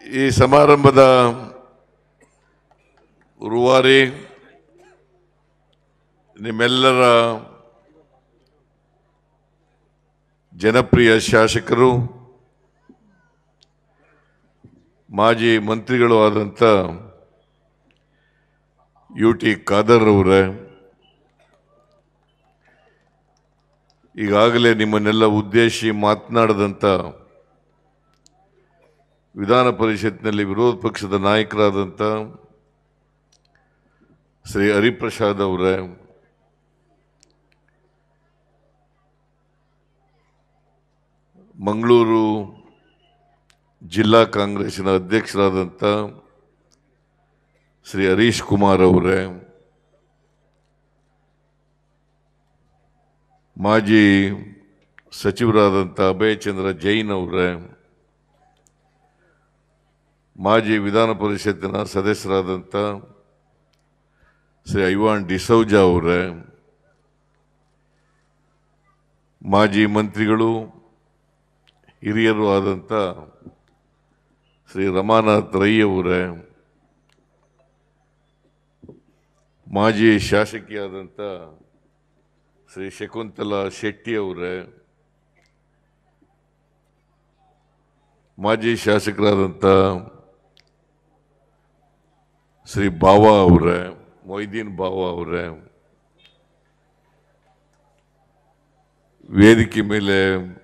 ಈ ಸಮಾರಂಭದ ರೂವಾರಿ ನಿಮ್ಮೆಲ್ಲರ ಜನಪ್ರಿಯ ಶಾಸಕರು ಮಾಜಿ ಮಂತ್ರಿಗಳು ಆದಂಥ ಯು ಟಿ ಖಾದರ್ ಅವರೇ ಈಗಾಗಲೇ ನಿಮ್ಮನ್ನೆಲ್ಲ ಉದ್ದೇಶಿ ಮಾತನಾಡಿದಂಥ ವಿಧಾನ ಪರಿಷತ್ನಲ್ಲಿ ವಿರೋಧ ಪಕ್ಷದ ನಾಯಕರಾದಂಥ ಶ್ರೀ ಹರಿಪ್ರಸಾದ್ ಅವರೇ ಮಂಗಳೂರು ಜಿಲ್ಲಾ ಕಾಂಗ್ರೆಸ್ಸಿನ ಅಧ್ಯಕ್ಷರಾದಂಥ ಶ್ರೀ ಹರೀಶ್ ಕುಮಾರ್ ಅವರೇ ಮಾಜಿ ಸಚಿವರಾದಂಥ ಅಭಯಚಂದ್ರ ಜೈನ್ ಅವರೇ ಮಾಜಿ ವಿಧಾನ ಪರಿಷತ್ತಿನ ಸದಸ್ಯರಾದಂಥ ಶ್ರೀ ಐವಾನ್ ಡಿಸೌಜಾ ಅವರೇ ಮಾಜಿ ಮಂತ್ರಿಗಳು ಹಿರಿಯರು ಆದಂಥ ಶ್ರೀ ರಮಾನಾಥ್ ರೈ ಅವರೇ ಮಾಜಿ ಶಾಸಕಿಯಾದಂಥ ಶ್ರೀ ಶಕುಂತಲಾ ಶೆಟ್ಟಿ ಅವರೇ ಮಾಜಿ ಶಾಸಕರಾದಂಥ ಶ್ರೀ ಬಾವಾ ಅವರೇ ಮೊಯ್ದೀನ್ ಬಾವಾ ಅವರೇ ವೇದಿಕೆ ಮೇಲೆ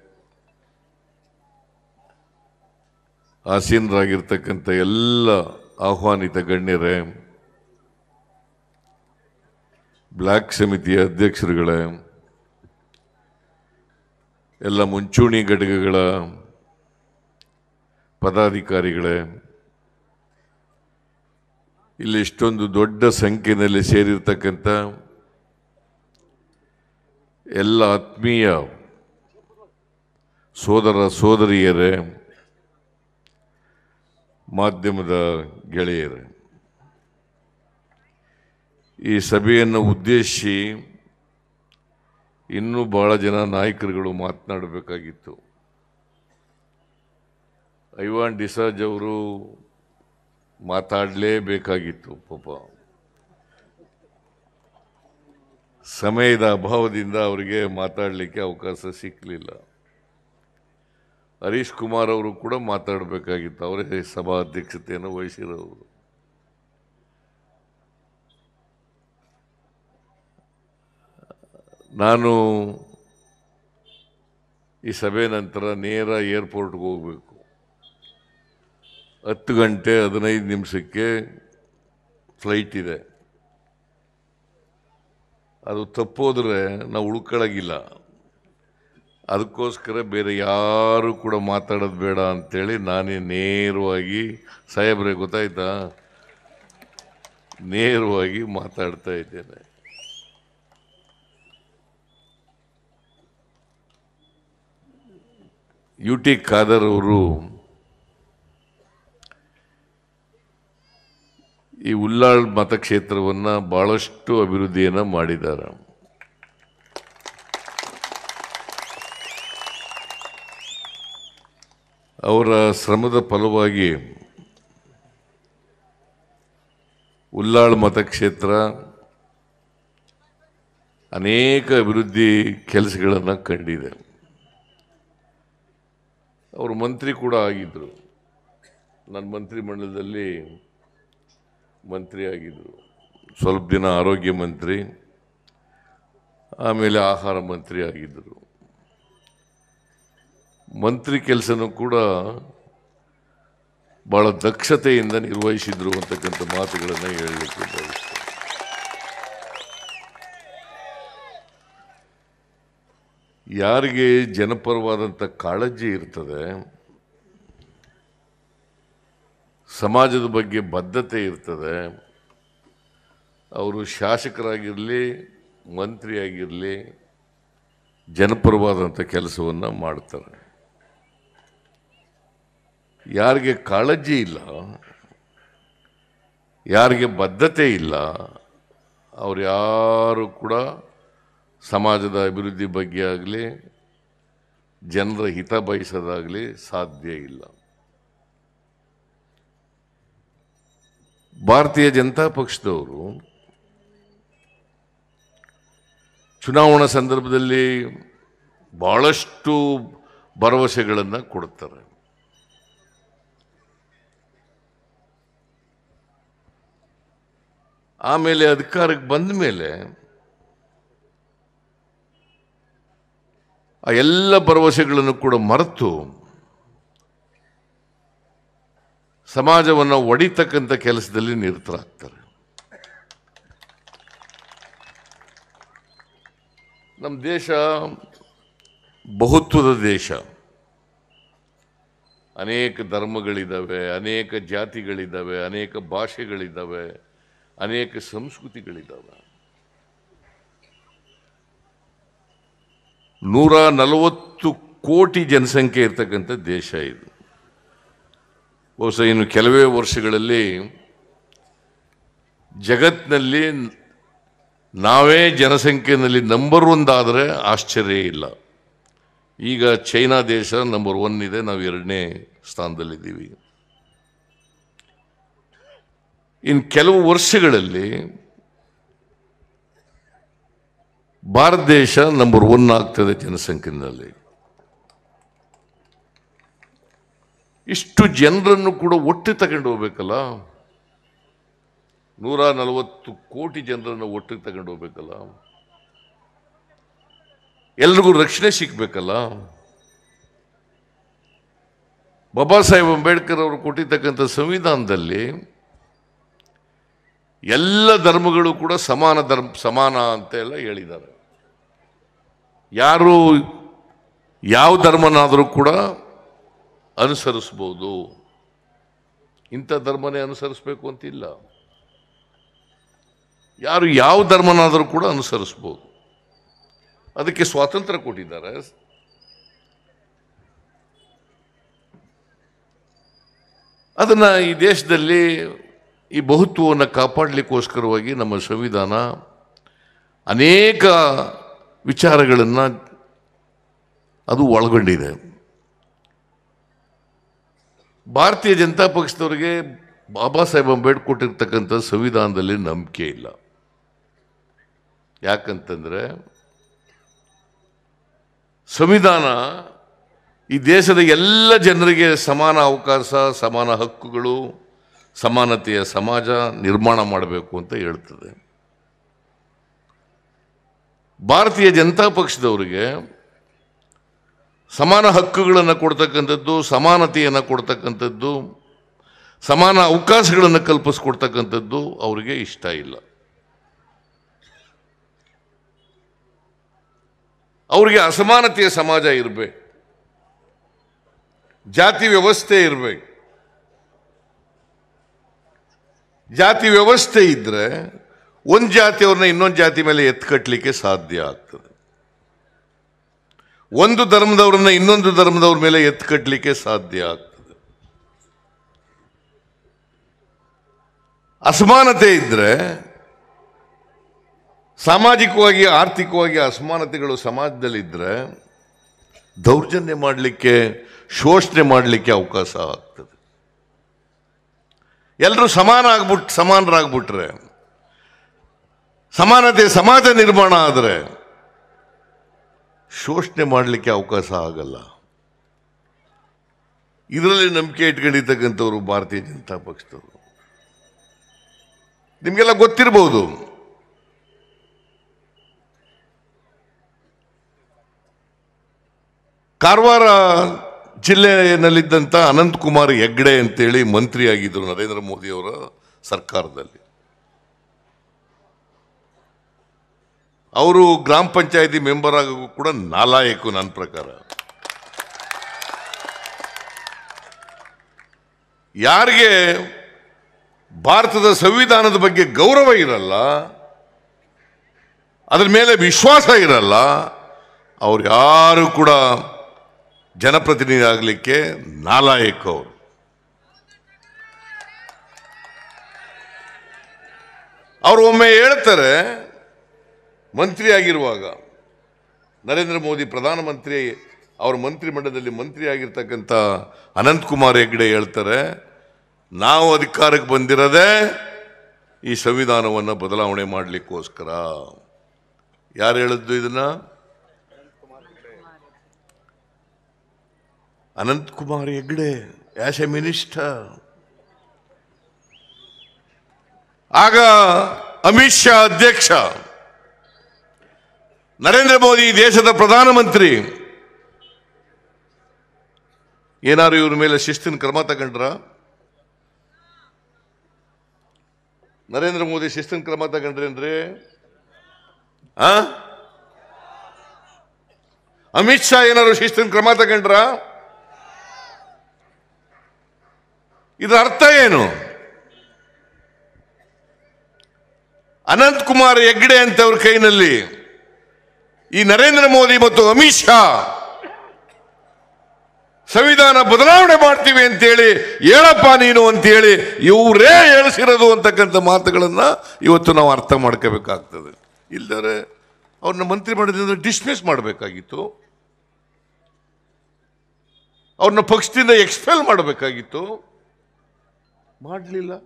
ಆಸೀನರಾಗಿರ್ತಕ್ಕಂಥ ಎಲ್ಲ ಆಹ್ವಾನಿತ ಗಣ್ಯರೇ ಬ್ಲ್ಯಾಕ್ ಸಮಿತಿಯ ಅಧ್ಯಕ್ಷರುಗಳೇ ಎಲ್ಲ ಮುಂಚೂಣಿ ಘಟಕಗಳ ಪದಾಧಿಕಾರಿಗಳೇ ಇಲ್ಲಿ ಇಷ್ಟೊಂದು ದೊಡ್ಡ ಸಂಖ್ಯೆಯಲ್ಲಿ ಸೇರಿರ್ತಕ್ಕಂಥ ಎಲ್ಲ ಆತ್ಮೀಯ ಸೋದರ ಸೋದರಿಯರೇ ಮಾಧ್ಯಮದ ಗೆಳೆಯರೇ ಈ ಸಭೆಯನ್ನು ಉದ್ದೇಶಿಸಿ ಇನ್ನೂ ಬಹಳ ಜನ ನಾಯಕರುಗಳು ಮಾತನಾಡಬೇಕಾಗಿತ್ತು ಐವಾನ್ ಡಿಸಾಜ್ ಅವರು ಮಾತಾಡಲೇಬೇಕಾಗಿತ್ತು ಪಾಪ ಸಮಯದ ಅಭಾವದಿಂದ ಅವರಿಗೆ ಮಾತಾಡಲಿಕ್ಕೆ ಅವಕಾಶ ಸಿಕ್ಕಲಿಲ್ಲ ಹರೀಶ್ ಕುಮಾರ್ ಅವರು ಕೂಡ ಮಾತಾಡಬೇಕಾಗಿತ್ತು ಅವರೇ ಸಭಾಧ್ಯಕ್ಷತೆಯನ್ನು ವಹಿಸಿರೋರು ನಾನು ಈ ಸಭೆ ನಂತರ ನೇರ ಏರ್ಪೋರ್ಟ್ಗೆ ಹೋಗಬೇಕು ಹತ್ತು ಗಂಟೆ ಹದಿನೈದು ನಿಮಿಷಕ್ಕೆ ಫ್ಲೈಟ್ ಇದೆ ಅದು ತಪ್ಪೋದ್ರೆ ನಾವು ಉಳ್ಕೊಳ್ಳೋಗಿಲ್ಲ ಅದಕ್ಕೋಸ್ಕರ ಬೇರೆ ಯಾರು ಕೂಡ ಮಾತಾಡೋದು ಬೇಡ ಅಂತೇಳಿ ನಾನೇ ನೇರವಾಗಿ ಸಾಹೇಬ್ರೆ ಗೊತ್ತಾಯ್ತಾ ನೇರವಾಗಿ ಮಾತಾಡ್ತಾ ಇದ್ದೇನೆ ಯು ಟಿ ಖಾದರ್ ಅವರು ಈ ಉಲ್ಲಾಳ್ ಮತಕ್ಷೇತ್ರವನ್ನು ಬಹಳಷ್ಟು ಅಭಿವೃದ್ಧಿಯನ್ನು ಮಾಡಿದ್ದಾರೆ ಅವರ ಶ್ರಮದ ಫಲವಾಗಿ ಉಲ್ಲಾಳ್ ಮತಕ್ಷೇತ್ರ ಅನೇಕ ಅಭಿವೃದ್ಧಿ ಕೆಲಸಗಳನ್ನು ಕಂಡಿದೆ ಅವರು ಮಂತ್ರಿ ಕೂಡ ಆಗಿದ್ದರು ನನ್ನ ಮಂತ್ರಿಮಂಡಲದಲ್ಲಿ ಮಂತ್ರಿ ಆಗಿದ್ದರು ಸ್ವಲ್ಪ ದಿನ ಆರೋಗ್ಯ ಮಂತ್ರಿ ಆಮೇಲೆ ಆಹಾರ ಮಂತ್ರಿ ಆಗಿದ್ದರು ಮಂತ್ರಿ ಕೆಲಸನೂ ಕೂಡ ಬಹಳ ದಕ್ಷತೆಯಿಂದ ನಿರ್ವಹಿಸಿದ್ರು ಅಂತಕ್ಕಂಥ ಮಾತುಗಳನ್ನು ಹೇಳಲಿಕ್ಕೆ ಬಯಸ್ತೇನೆ ಯಾರಿಗೆ ಜನಪರವಾದಂಥ ಕಾಳಜಿ ಇರ್ತದೆ ಸಮಾಜದ ಬಗ್ಗೆ ಬದ್ಧತೆ ಇರ್ತದೆ ಅವರು ಶಾಸಕರಾಗಿರಲಿ ಮಂತ್ರಿಯಾಗಿರಲಿ ಜನಪರವಾದಂಥ ಕೆಲಸವನ್ನು ಮಾಡ್ತಾರೆ ಯಾರಿಗೆ ಕಾಳಜಿ ಇಲ್ಲ ಯಾರಿಗೆ ಬದ್ಧತೆ ಇಲ್ಲ ಅವ್ರು ಯಾರು ಕೂಡ ಸಮಾಜದ ಅಭಿವೃದ್ಧಿ ಬಗ್ಗೆ ಆಗಲಿ ಜನರ ಹಿತ ಬಯಸೋದಾಗಲಿ ಸಾಧ್ಯ ಇಲ್ಲ ಭಾರತೀಯ ಜನತಾ ಪಕ್ಷದವರು ಚುನಾವಣಾ ಸಂದರ್ಭದಲ್ಲಿ ಬಹಳಷ್ಟು ಭರವಸೆಗಳನ್ನು ಕೊಡುತ್ತಾರೆ ಆಮೇಲೆ ಅಧಿಕಾರಕ್ಕೆ ಬಂದ ಮೇಲೆ ಆ ಎಲ್ಲ ಭರವಸೆಗಳನ್ನು ಕೂಡ ಮರೆತು ಸಮಾಜವನ್ನು ಒಡಿತಕ್ಕಂಥ ಕೆಲಸದಲ್ಲಿ ನಿರತರಾಗ್ತಾರೆ ನಮ್ಮ ದೇಶ ಬಹುತ್ವದ ದೇಶ ಅನೇಕ ಧರ್ಮಗಳಿದ್ದಾವೆ ಅನೇಕ ಜಾತಿಗಳಿದ್ದಾವೆ ಅನೇಕ ಭಾಷೆಗಳಿದ್ದಾವೆ ಅನೇಕ ಸಂಸ್ಕೃತಿಗಳಿದ್ದಾವೆ ನೂರ ನಲವತ್ತು ಕೋಟಿ ಜನಸಂಖ್ಯೆ ಇರ್ತಕ್ಕಂಥ ದೇಶ ಇದು ಬಹುಶಃ ಇನ್ನು ಕೆಲವೇ ವರ್ಷಗಳಲ್ಲಿ ಜಗತ್ತಿನಲ್ಲಿ ನಾವೇ ಜನಸಂಖ್ಯೆಯಲ್ಲಿ ನಂಬರ್ ಒಂದಾದರೆ ಆಶ್ಚರ್ಯ ಇಲ್ಲ ಈಗ ಚೈನಾ ದೇಶ ನಂಬರ್ ಒನ್ ಇದೆ ನಾವು ಎರಡನೇ ಸ್ಥಾನದಲ್ಲಿದ್ದೀವಿ ಇನ್ನು ಕೆಲವು ವರ್ಷಗಳಲ್ಲಿ ಭಾರತ ದೇಶ ನಂಬರ್ ಒನ್ ಆಗ್ತದೆ ಜನಸಂಖ್ಯೆಯಲ್ಲಿ ಇಷ್ಟು ಜನರನ್ನು ಕೂಡ ಒಟ್ಟು ತಗೊಂಡು ಹೋಗ್ಬೇಕಲ್ಲ ನೂರ ನಲವತ್ತು ಕೋಟಿ ಜನರನ್ನು ಒಟ್ಟಿಗೆ ತಗೊಂಡು ಹೋಗ್ಬೇಕಲ್ಲ ಎಲ್ರಿಗೂ ರಕ್ಷಣೆ ಸಿಗ್ಬೇಕಲ್ಲ ಬಾಬಾ ಸಾಹೇಬ್ ಅಂಬೇಡ್ಕರ್ ಅವರು ಕೊಟ್ಟಿರ್ತಕ್ಕಂಥ ಸಂವಿಧಾನದಲ್ಲಿ ಎಲ್ಲ ಧರ್ಮಗಳು ಕೂಡ ಸಮಾನ ಧರ್ಮ ಸಮಾನ ಅಂತ ಎಲ್ಲ ಹೇಳಿದ್ದಾರೆ ಯಾರು ಯಾವ ಧರ್ಮನಾದರೂ ಕೂಡ ಅನುಸರಿಸ್ಬೋದು ಇಂಥ ಧರ್ಮನೇ ಅನುಸರಿಸ್ಬೇಕು ಅಂತಿಲ್ಲ ಯಾರು ಯಾವ ಧರ್ಮನಾದರೂ ಕೂಡ ಅನುಸರಿಸ್ಬೋದು ಅದಕ್ಕೆ ಸ್ವಾತಂತ್ರ್ಯ ಕೊಟ್ಟಿದ್ದಾರೆ ಅದನ್ನ ಈ ದೇಶದಲ್ಲಿ ಈ ಬಹುತ್ವವನ್ನು ಕಾಪಾಡಲಿಕ್ಕೋಸ್ಕರವಾಗಿ ನಮ್ಮ ಸಂವಿಧಾನ ಅನೇಕ ವಿಚಾರಗಳನ್ನು ಅದು ಒಳಗೊಂಡಿದೆ ಭಾರತೀಯ ಜನತಾ ಪಕ್ಷದವರಿಗೆ ಬಾಬಾ ಸಾಹೇಬ್ ಅಂಬೇಡ್ಕರ್ ಕೊಟ್ಟಿರ್ತಕ್ಕಂಥ ಸಂವಿಧಾನದಲ್ಲಿ ನಂಬಿಕೆ ಇಲ್ಲ ಯಾಕಂತಂದ್ರೆ ಸಂವಿಧಾನ ಈ ದೇಶದ ಎಲ್ಲ ಜನರಿಗೆ ಸಮಾನ ಅವಕಾಶ ಸಮಾನ ಹಕ್ಕುಗಳು ಸಮಾನತೆಯ ಸಮಾಜ ನಿರ್ಮಾಣ ಮಾಡಬೇಕು ಅಂತ ಹೇಳ್ತದೆ ಭಾರತೀಯ ಜನತಾ ಪಕ್ಷದವರಿಗೆ ಸಮಾನ ಹಕ್ಕುಗಳನ್ನು ಕೊಡ್ತಕ್ಕಂಥದ್ದು ಸಮಾನತೆಯನ್ನು ಕೊಡ್ತಕ್ಕಂಥದ್ದು ಸಮಾನ ಅವಕಾಶಗಳನ್ನು ಕಲ್ಪಿಸ್ಕೊಡ್ತಕ್ಕಂಥದ್ದು ಅವರಿಗೆ ಇಷ್ಟ ಇಲ್ಲ ಅವರಿಗೆ ಅಸಮಾನತೆಯ ಸಮಾಜ ಇರಬೇಕು ಜಾತಿ ವ್ಯವಸ್ಥೆ ಇರಬೇಕು ಜಾತಿ ವ್ಯವಸ್ಥೆ ಇದ್ರೆ ಒಂದು ಜಾತಿಯವ್ರನ್ನ ಇನ್ನೊಂದು ಜಾತಿ ಮೇಲೆ ಎತ್ಕಟ್ಟಲಿಕ್ಕೆ ಸಾಧ್ಯ ಆಗ್ತದೆ ಒಂದು ಧರ್ಮದವ್ರನ್ನ ಇನ್ನೊಂದು ಧರ್ಮದವ್ರ ಮೇಲೆ ಎತ್ಕಟ್ಟಲಿಕ್ಕೆ ಸಾಧ್ಯ ಆಗ್ತದೆ ಅಸಮಾನತೆ ಇದ್ರೆ ಸಾಮಾಜಿಕವಾಗಿ ಆರ್ಥಿಕವಾಗಿ ಅಸಮಾನತೆಗಳು ಸಮಾಜದಲ್ಲಿದ್ದರೆ ದೌರ್ಜನ್ಯ ಮಾಡಲಿಕ್ಕೆ ಶೋಷಣೆ ಮಾಡಲಿಕ್ಕೆ ಅವಕಾಶ ಆಗ್ತದೆ ಎಲ್ಲರೂ ಸಮಾನ ಆಗ್ಬಿಟ್ಟು ಸಮಾನರಾಗ್ಬಿಟ್ರೆ ಸಮಾನತೆ ಸಮಾಜ ನಿರ್ಮಾಣ ಆದರೆ ಶೋಷಣೆ ಮಾಡಲಿಕ್ಕೆ ಅವಕಾಶ ಆಗಲ್ಲ ಇದರಲ್ಲಿ ನಂಬಿಕೆ ಇಟ್ಕೊಂಡಿರ್ತಕ್ಕಂಥವ್ರು ಭಾರತೀಯ ಜನತಾ ಪಕ್ಷದವರು ನಿಮಗೆಲ್ಲ ಗೊತ್ತಿರಬಹುದು ಕಾರವಾರ ಜಿಲ್ಲೆಯಲ್ಲಿದ್ದಂಥ ಅನಂತಕುಮಾರ್ ಹೆಗ್ಡೆ ಅಂತೇಳಿ ಮಂತ್ರಿ ಆಗಿದ್ದರು ನರೇಂದ್ರ ಮೋದಿಯವರ ಸರ್ಕಾರದಲ್ಲಿ ಅವರು ಗ್ರಾಮ ಪಂಚಾಯತಿ ಮೆಂಬರ್ ಆಗೋಕ್ಕೂ ಕೂಡ ನಾಲಾಯಕು ನನ್ನ ಪ್ರಕಾರ ಯಾರಿಗೆ ಭಾರತದ ಸಂವಿಧಾನದ ಬಗ್ಗೆ ಗೌರವ ಇರಲ್ಲ ಅದ್ರ ಮೇಲೆ ವಿಶ್ವಾಸ ಇರಲ್ಲ ಅವ್ರು ಯಾರು ಕೂಡ ಜನಪ್ರತಿನಿಧಿ ಆಗಲಿಕ್ಕೆ ನಾಲಾಯಕ್ ಅವರು ಅವರು ಒಮ್ಮೆ ಹೇಳ್ತಾರೆ ಮಂತ್ರಿ ಆಗಿರುವಾಗ ನರೇಂದ್ರ ಮೋದಿ ಪ್ರಧಾನಮಂತ್ರಿ ಅವ್ರ ಮಂತ್ರಿಮಂಡಲದಲ್ಲಿ ಮಂತ್ರಿ ಆಗಿರ್ತಕ್ಕಂಥ ಅನಂತಕುಮಾರ್ ಹೆಗ್ಡೆ ಹೇಳ್ತಾರೆ ನಾವು ಅಧಿಕಾರಕ್ಕೆ ಬಂದಿರೋದೇ ಈ ಸಂವಿಧಾನವನ್ನು ಬದಲಾವಣೆ ಮಾಡಲಿಕ್ಕೋಸ್ಕರ ಯಾರು ಹೇಳಿದ್ದು ಇದನ್ನ Ananth Kumar Hegde as a minister ಆಗ ಅಮಿತ್ ಶಾ ಅಧ್ಯಕ್ಷ ನರೇಂದ್ರ ಮೋದಿ ದೇಶದ ಪ್ರಧಾನಮಂತ್ರಿ ಏನಾರು ಇವ್ರ ಮೇಲೆ ಶಿಸ್ತಿನ ಕ್ರಮ ತಗೊಂಡ್ರ ನರೇಂದ್ರ ಮೋದಿ ಶಿಸ್ತಿನ ಕ್ರಮ ತಗೊಂಡ್ರೇನ್ರಿ ಆ ಅಮಿತ್ ಶಾ ಏನಾರು ಶಿಸ್ತಿನ ಕ್ರಮ ತಗೊಂಡ್ರ ಇದರ ಅರ್ಥ ಏನು ಅನಂತ್ ಕುಮಾರ್ ಹೆಗ್ಡೆ ಅಂತವ್ರ ಕೈನಲ್ಲಿ ಈ ನರೇಂದ್ರ ಮೋದಿ ಮತ್ತು ಅಮಿತ್ ಶಾ ಸಂವಿಧಾನ ಬದಲಾವಣೆ ಮಾಡ್ತೀವಿ ಅಂತೇಳಿ ಹೇಳಪ್ಪ ನೀನು ಅಂತೇಳಿ ಇವರೇ ಹೇಳಿಸಿರೋದು ಅಂತಕ್ಕಂಥ ಮಾತುಗಳನ್ನ ಇವತ್ತು ನಾವು ಅರ್ಥ ಮಾಡ್ಕೋಬೇಕಾಗ್ತದೆ ಇಲ್ಲದರೆ ಅವ್ರನ್ನ ಮಂತ್ರಿ ಮಾಡೋದ್ರಿಂದ ಡಿಸ್ಮಿಸ್ ಮಾಡಬೇಕಾಗಿತ್ತು ಅವ್ರನ್ನ ಪಕ್ಷದಿಂದ ಎಕ್ಸ್ಪೆಲ್ ಮಾಡಬೇಕಾಗಿತ್ತು ಮಾಡಲಿಲ್ಲ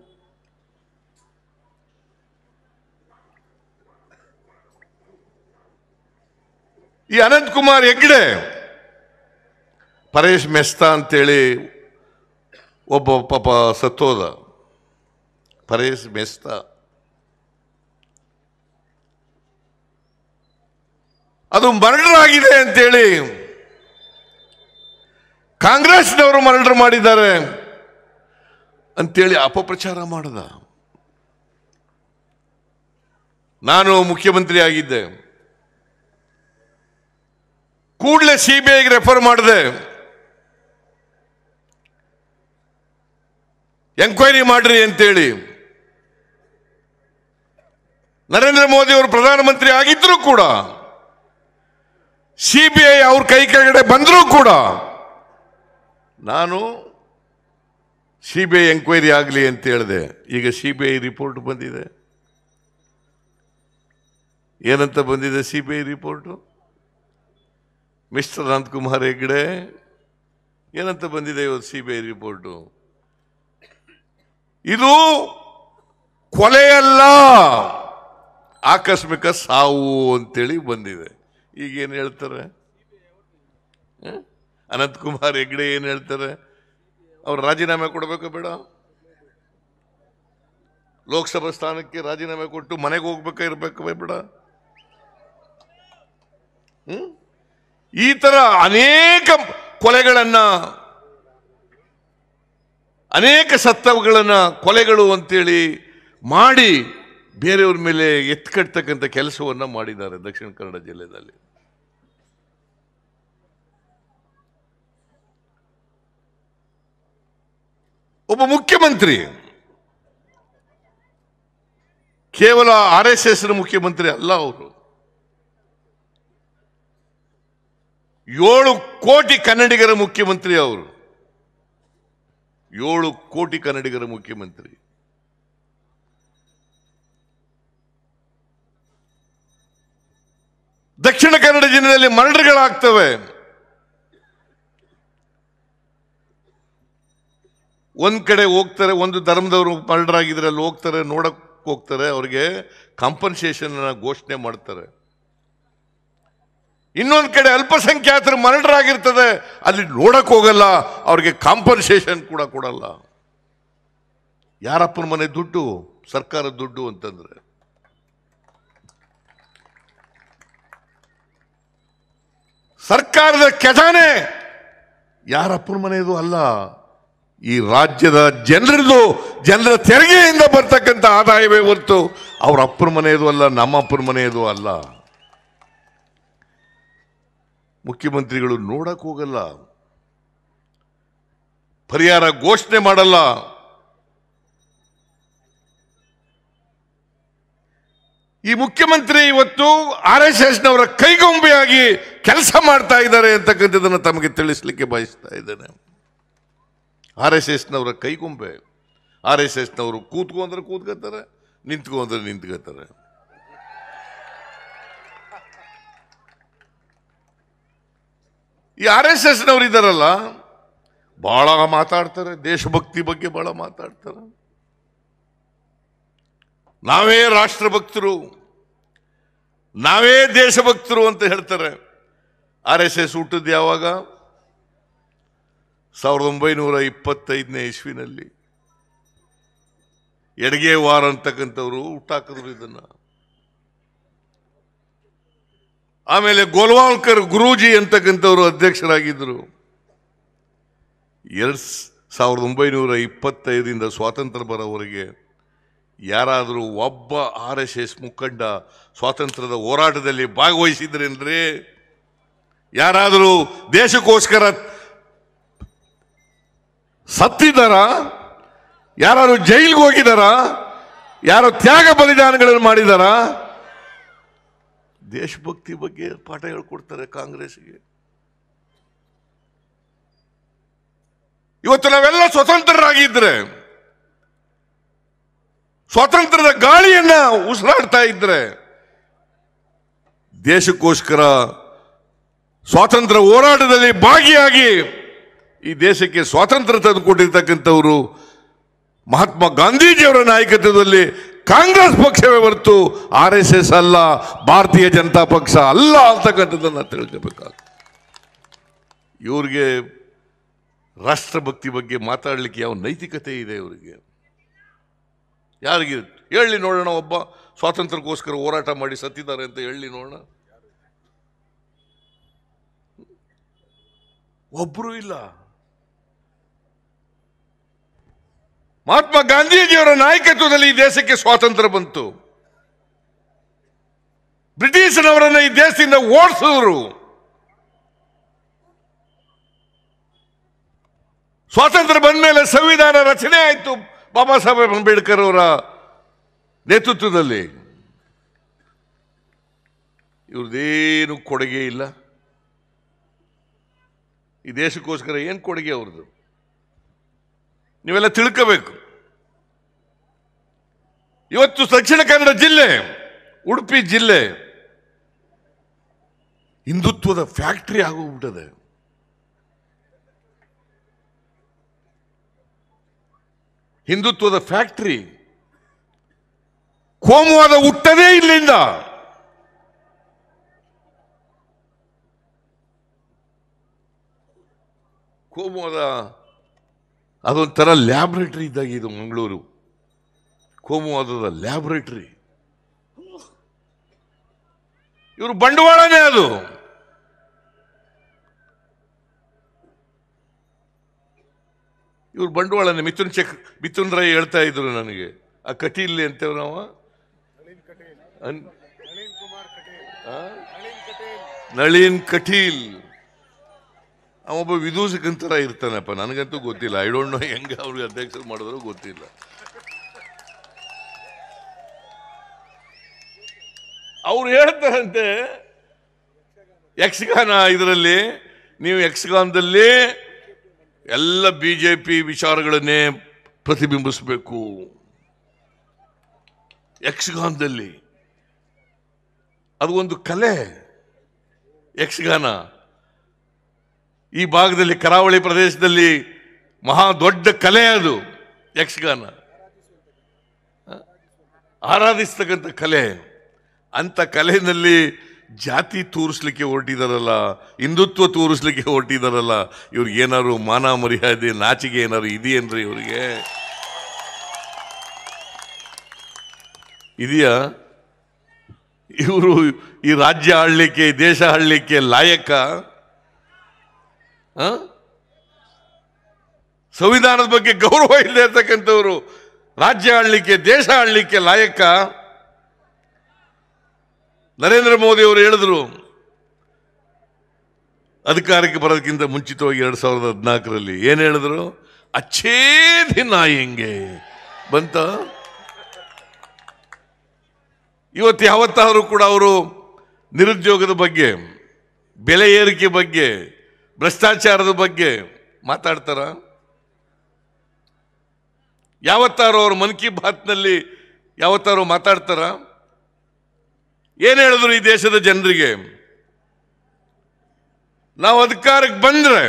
ಈ ಅನಂತ್ ಕುಮಾರ್ ಹೆಗ್ಡೆ ಪರೇಶ್ ಮೆಸ್ತಾ ಅಂತೇಳಿ ಒಬ್ಬ ಪಾಪ ಸತ್ತೋದ ಪರೇಶ್ ಮೆಸ್ತಾ ಅದು ಮರ್ಡರ್ ಆಗಿದೆ ಅಂತೇಳಿ ಕಾಂಗ್ರೆಸ್ನವರು ಮರ್ಡರ್ ಮಾಡಿದ್ದಾರೆ ಅಂತೇಳಿ ಅಪಪ್ರಚಾರ ಮಾಡದ ನಾನು ಮುಖ್ಯಮಂತ್ರಿ ಆಗಿದ್ದೆ ಕೂಡಲೇ ಸಿ ಬಿ ಐಗೆ ರೆಫರ್ ಮಾಡಿದೆ ಎಂಕ್ವೈರಿ ಮಾಡ್ರಿ ಅಂತೇಳಿ ನರೇಂದ್ರ ಮೋದಿ ಅವರು ಪ್ರಧಾನಮಂತ್ರಿ ಆಗಿದ್ರು ಕೂಡ ಸಿ ಬಿ ಐ ಅವ್ರ ಕೈ ಕೆಳಗಡೆ ಬಂದರೂ ಕೂಡ ನಾನು ಸಿ ಬಿ ಐ ಎಂಕ್ವೈರಿ ಆಗಲಿ ಅಂತ ಹೇಳಿದೆ ಈಗ ಸಿ ಬಿ ಐ ರಿಪೋರ್ಟ್ ಬಂದಿದೆ ಏನಂತ ಬಂದಿದೆ C B I report mister Ananth Kumar Hegde ಏನಂತ ಬಂದಿದೆ ಇವತ್ತು ಸಿ ಬಿ ಐ ರಿಪೋರ್ಟು ಇದು ಕೊಲೆಯಲ್ಲ ಆಕಸ್ಮಿಕ ಸಾವು ಅಂತೇಳಿ ಬಂದಿದೆ ಈಗ ಏನು ಹೇಳ್ತಾರೆ ಹ? ಅನಂತ್ ಕುಮಾರ್ ಹೆಗ್ಡೆ ಏನು ಹೇಳ್ತಾರೆ ಅವ್ರು ರಾಜೀನಾಮೆ ಕೊಡಬೇಕು ಬೇಡ ಲೋಕಸಭಾ ಸ್ಥಾನಕ್ಕೆ ರಾಜೀನಾಮೆ ಕೊಟ್ಟು ಮನೆಗೆ ಹೋಗ್ಬೇಕಾ ಇರ್ಬೇಕು ಬೇಡ ಹ್ಮ್ ಈ ತರ ಅನೇಕ ಕೊಲೆಗಳನ್ನ ಅನೇಕ ಸತ್ತವಗಳನ್ನ ಕೊಲೆಗಳು ಅಂತೇಳಿ ಮಾಡಿ ಬೇರೆಯವ್ರ ಮೇಲೆ ಎತ್ಕಟ್ತಕ್ಕಂಥ ಕೆಲಸವನ್ನ ಮಾಡಿದ್ದಾರೆ ದಕ್ಷಿಣ ಕನ್ನಡ ಜಿಲ್ಲೆಯಲ್ಲಿ ಒಬ್ಬ ಮುಖ್ಯಮಂತ್ರಿ ಕೇವಲ ಆರ್ ಎಸ್ ಎಸ್ ಮುಖ್ಯಮಂತ್ರಿ ಅಲ್ಲ ಅವರು ಏಳು ಕೋಟಿ ಕನ್ನಡಿಗರ ಮುಖ್ಯಮಂತ್ರಿ ಅವರು ಏಳು ಕೋಟಿ ಕನ್ನಡಿಗರ ಮುಖ್ಯಮಂತ್ರಿ ದಕ್ಷಿಣ ಕನ್ನಡ ಜಿಲ್ಲೆಯಲ್ಲಿ ಮರಳುಗಳಾಗ್ತವೆ ಒಂದ್ ಕಡೆ ಹೋಗ್ತಾರೆ ಒಂದು ಧರ್ಮದವರು ಮರ್ಡರ್ ಆಗಿದ್ರೆ ಅಲ್ಲಿ ಹೋಗ್ತಾರೆ ನೋಡಕ್ ಹೋಗ್ತಾರೆ ಅವ್ರಿಗೆ ಕಾಂಪನ್ಸೇಷನ್ ಘೋಷಣೆ ಮಾಡ್ತಾರೆ ಇನ್ನೊಂದ್ ಕಡೆ ಅಲ್ಪಸಂಖ್ಯಾತರು ಮರ್ಡರ್ ಆಗಿರ್ತದೆ ಅಲ್ಲಿ ನೋಡಕ್ ಹೋಗಲ್ಲ ಅವ್ರಿಗೆ ಕಾಂಪನ್ಸೇಷನ್ ಕೂಡ ಕೊಡಲ್ಲ ಯಾರಪ್ಪನ ಮನೆ ದುಡ್ಡು ಸರ್ಕಾರದ ದುಡ್ಡು ಅಂತಂದ್ರೆ ಸರ್ಕಾರದ ಖಜಾನೆ ಯಾರಪ್ಪನ ಮನೆಯದು ಅಲ್ಲ ಈ ರಾಜ್ಯದ ಜನರದು ಜನರ ತೆರಿಗೆಯಿಂದ ಬರ್ತಕ್ಕಂಥ ಆದಾಯವೇ ಹೊರತು ಅವ್ರ ಅಪ್ಪನ ಮನೆಯದು ಅಲ್ಲ ನಮ್ಮ ಅಪ್ಪನ ಮನೆಯದು ಅಲ್ಲ ಮುಖ್ಯಮಂತ್ರಿಗಳು ನೋಡಕ್ ಹೋಗಲ್ಲ ಪರಿಹಾರ ಘೋಷಣೆ ಮಾಡಲ್ಲ ಈ ಮುಖ್ಯಮಂತ್ರಿ ಇವತ್ತು ಆರ್ ಎಸ್ ಎಸ್ ನವರ ಕೈಗೊಂಬೆಯಾಗಿ ಕೆಲಸ ಮಾಡ್ತಾ ಇದ್ದಾರೆ ಅಂತಕ್ಕಂಥದ್ದನ್ನು ತಮಗೆ ತಿಳಿಸ್ಲಿಕ್ಕೆ ಬಯಸ್ತಾ ಇದ್ದೇನೆ ಆರ್ ಎಸ್ ಎಸ್ನವರ ಕೈಗೊಂಬೆ ಆರ್ ಎಸ್ ಎಸ್ನವರು ಕೂತ್ಕೊಂಡ್ರೆ ಕೂತ್ಕೋತಾರೆ ನಿಂತ್ಕೊಂಡ್ರೆ ನಿಂತ್ಕೋತಾರೆ ಈ ಆರ್ ಎಸ್ ಎಸ್ನವ್ರು ಇದ್ದಾರಲ್ಲ ಬಹಳ ಮಾತಾಡ್ತಾರೆ ದೇಶಭಕ್ತಿ ಬಗ್ಗೆ ಬಹಳ ಮಾತಾಡ್ತಾರೆ ನಾವೇ ರಾಷ್ಟ್ರಭಕ್ತರು ನಾವೇ ದೇಶಭಕ್ತರು ಅಂತ ಹೇಳ್ತಾರೆ ಆರ್ ಎಸ್ ಎಸ್ ಹುಟ್ಟಿದ್ದು ಯಾವಾಗ ಸಾವಿರದ ಒಂಬೈನೂರ ಇಪ್ಪತ್ತೈದನೇ ಇಸ್ವಿನಲ್ಲಿ ಎಡಗೆ ವಾರ ಅಂತಕ್ಕಂಥವ್ರು ಹುಟ್ಟಾಕಿದ್ರು ಇದನ್ನ ಆಮೇಲೆ ಗೋಲ್ವಾಲ್ಕರ್ ಗುರೂಜಿ ಅಂತಕ್ಕಂಥವ್ರು ಅಧ್ಯಕ್ಷರಾಗಿದ್ದರು ಎರಡ್ ಸ್- ಸಾವಿರದ ಒಂಬೈನೂರ ಇಪ್ಪತ್ತೈದರಿಂದ ಸ್ವಾತಂತ್ರ್ಯ ಬರೋವರೆಗೆ ಯಾರಾದರೂ ಒಬ್ಬ ಆರ್ ಎಸ್ ಎಸ್ ಮುಖಂಡ ಸ್ವಾತಂತ್ರ್ಯದ ಹೋರಾಟದಲ್ಲಿ ಭಾಗವಹಿಸಿದ್ರೇನ್ರಿ ಯಾರಾದರೂ ದೇಶಕ್ಕೋಸ್ಕರ ಸತ್ತಿದ್ದಾರ ಯಾರು ಜೈಲಿಗೆ ಹೋಗಿದಾರ ಯಾರು ತ್ಯಾಗ ಬಲಿದಾನಗಳನ್ನು ಮಾಡಿದಾರ ದೇಶಭಕ್ತಿ ಬಗ್ಗೆ ಪಾಠ ಹೇಳ್ಕೊಡ್ತಾರೆ ಕಾಂಗ್ರೆಸ್ಗೆ ಇವತ್ತು ನಾವೆಲ್ಲ ಸ್ವತಂತ್ರರಾಗಿದ್ರೆ ಸ್ವಾತಂತ್ರ್ಯದ ಗಾಳಿಯನ್ನ ಉಸಿರಾಡ್ತಾ ಇದ್ರೆ ದೇಶಕ್ಕೋಸ್ಕರ ಸ್ವಾತಂತ್ರ್ಯ ಹೋರಾಟದಲ್ಲಿ ಭಾಗಿಯಾಗಿ ಈ ದೇಶಕ್ಕೆ ಸ್ವಾತಂತ್ರ್ಯ ತಂದುಕೊಟ್ಟಿರ್ತಕ್ಕಂಥವರು ಮಹಾತ್ಮ ಗಾಂಧೀಜಿಯವರ ನಾಯಕತ್ವದಲ್ಲಿ ಕಾಂಗ್ರೆಸ್ ಪಕ್ಷವೇ ಹೊರತು ಆರ್ ಎಸ್ ಎಸ್ ಅಲ್ಲ ಭಾರತೀಯ ಜನತಾ ಪಕ್ಷ ಅಲ್ಲ ಅಂತಕ್ಕಂಥದ್ದನ್ನು ತಿಳ್ಕೋಬೇಕಾಗ್ತದೆ ಇವ್ರಿಗೆ ರಾಷ್ಟ್ರಭಕ್ತಿ ಬಗ್ಗೆ ಮಾತಾಡಲಿಕ್ಕೆ ಯಾವ ನೈತಿಕತೆ ಇದೆ ಇವರಿಗೆ ಯಾರಿಗೆ ಹೇಳಿ ನೋಡೋಣ ಒಬ್ಬ ಸ್ವಾತಂತ್ರ್ಯಕ್ಕೋಸ್ಕರ ಹೋರಾಟ ಮಾಡಿ ಸತ್ತಿದ್ದಾರೆ ಅಂತ ಹೇಳಿ ನೋಡೋಣ ಒಬ್ಬರು ಇಲ್ಲ ಮಹಾತ್ಮ ಗಾಂಧೀಜಿಯವರ ನಾಯಕತ್ವದಲ್ಲಿ ಈ ದೇಶಕ್ಕೆ ಸ್ವಾತಂತ್ರ್ಯ ಬಂತು ಬ್ರಿಟಿಷರವರನ್ನ ಈ ದೇಶದಿಂದ ಓಡಿಸಿದ್ರು ಸ್ವಾತಂತ್ರ್ಯ ಬಂದ ಮೇಲೆ ಸಂವಿಧಾನ ರಚನೆ ಆಯಿತು ಬಾಬಾ ಸಾಹೇಬ್ ಅಂಬೇಡ್ಕರ್ ಅವರ ನೇತೃತ್ವದಲ್ಲಿ ಇವ್ರದ್ದೇನು ಕೊಡುಗೆ ಇಲ್ಲ ಈ ದೇಶಕ್ಕೋಸ್ಕರ ಏನು ಕೊಡುಗೆ ಅವ್ರದ್ದು ನೀವೆಲ್ಲ ತಿಳ್ಕೋಬೇಕು ಇವತ್ತು ದಕ್ಷಿಣ ಕನ್ನಡ ಜಿಲ್ಲೆ ಉಡುಪಿ ಜಿಲ್ಲೆ ಹಿಂದುತ್ವದ ಫ್ಯಾಕ್ಟರಿ ಆಗೋಗ್ಬಿಟ್ಟದೆ ಹಿಂದುತ್ವದ ಫ್ಯಾಕ್ಟರಿ ಕೋಮುವಾದ ಹುಟ್ಟದೇ ಇಲ್ಲಿಂದ ಕೋಮುವಾದ ಅದೊಂಥರ ಲ್ಯಾಬ್ರೇಟರಿ ಇದ್ದಾಗ ಇದು ಮಂಗಳೂರು ಕೋಮುವಾದದ ಲ್ಯಾಬ್ರೇಟರಿ ಇವರು ಬಂಡವಾಳನೇ ಅದು ಇವ್ರು ಬಂಡವಾಳನೇ ಮಿಥುನ್ ಚಕ್ ಮಿಥುನ್ ರೈ ಹೇಳ್ತಾ ಇದ್ರು ನನಗೆ ಆ ಕಟೀಲ್ ಅಂತೇವ್ ನಾವು ಅನ್- ಆ? ನಳಿನ್ ಕಟೀಲ್ ಅವೊಬ್ಬ ವಿದೂಷಕಂತರ ಇರ್ತಾನಪ್ಪ ನನಗಂತೂ ಗೊತ್ತಿಲ್ಲ ಐ ಡೋಂಟ್ ನೋ ಹೆಂಗೆ ಅವ್ರಿಗೆ ಅಧ್ಯಕ್ಷರು ಮಾಡಿದ್ರು ಗೊತ್ತಿಲ್ಲ ಅವ್ರು ಹೇಳ್ತಾರಂತೆ ಯಕ್ಷಗಾನ ಇದರಲ್ಲಿ ನೀವು ಯಕ್ಷಗಾನದಲ್ಲಿ ಎಲ್ಲ ಬಿ ಜೆ ಪಿ ವಿಚಾರಗಳನ್ನೇ ಪ್ರತಿಬಿಂಬಿಸಬೇಕು ಯಕ್ಷಗಾನದಲ್ಲಿ ಅದು ಒಂದು ಕಲೆ ಯಕ್ಷಗಾನ ಈ ಭಾಗದಲ್ಲಿ ಕರಾವಳಿ ಪ್ರದೇಶದಲ್ಲಿ ಮಹಾ ದೊಡ್ಡ ಕಲೆ ಅದು ಯಕ್ಷಗಾನ ಆರಾಧಿಸ್ತಕ್ಕಂಥ ಕಲೆ ಅಂತ ಕಲೆಯಲ್ಲಿ ಜಾತಿ ತೋರಿಸ್ಲಿಕ್ಕೆ ಹೊರಟಿದಾರಲ್ಲ ಹಿಂದುತ್ವ ತೋರಿಸ್ಲಿಕ್ಕೆ ಹೊರಟಿದಾರಲ್ಲ ಇವ್ರಿಗೆ ಏನಾದ್ರು ಮಾನ ಮರ್ಯಾದೆ ನಾಚಿಕೆ ಏನಾದ್ರು ಇದೆಯೇನ್ರಿ ಇವ್ರಿಗೆ ಇದೆಯಾ ಇವರು ಈ ರಾಜ್ಯ ಆಳ್ಲಿಕ್ಕೆ ಈ ದೇಶ ಆಳ್ಲಿಕ್ಕೆ ಲಾಯಕ ಆ? ಸಂವಿಧಾನದ ಬಗ್ಗೆ ಗೌರವ ಇಲ್ಲದೆ ಇರ್ತಕ್ಕಂಥವ್ರು ರಾಜ್ಯ ಆಳ್ಲಿಕ್ಕೆ ದೇಶ ಆಳ್ಲಿಕ್ಕೆ ಲಾಯಕ ನರೇಂದ್ರ ಮೋದಿ ಅವರು ಹೇಳಿದ್ರು ಅಧಿಕಾರಕ್ಕೆ ಬರೋದಕ್ಕಿಂತ ಮುಂಚಿತವಾಗಿ ಎರಡ್ ಸಾವಿರದ ಹದಿನಾಲ್ಕರಲ್ಲಿ ಏನ್ ಹೇಳಿದ್ರು ಅಚ್ಚೇ ದಿನ ಹೆಂಗೆ ಬಂತ ಇವತ್ತು ಯಾವತ್ತಾದರೂ ಕೂಡ ಅವರು ನಿರುದ್ಯೋಗದ ಬಗ್ಗೆ ಬೆಲೆ ಏರಿಕೆ ಬಗ್ಗೆ ಭ್ರಷ್ಟಾಚಾರದ ಬಗ್ಗೆ ಮಾತಾಡ್ತಾರ ಯಾವತ್ತಾರು ಅವರು ಮನ್ ಕಿ ಬಾತ್ನಲ್ಲಿ ಯಾವತ್ತಾರು ಮಾತಾಡ್ತಾರ ಏನ್ ಹೇಳಿದ್ರು ಈ ದೇಶದ ಜನರಿಗೆ ನಾವು ಅಧಿಕಾರಕ್ಕೆ ಬಂದ್ರೆ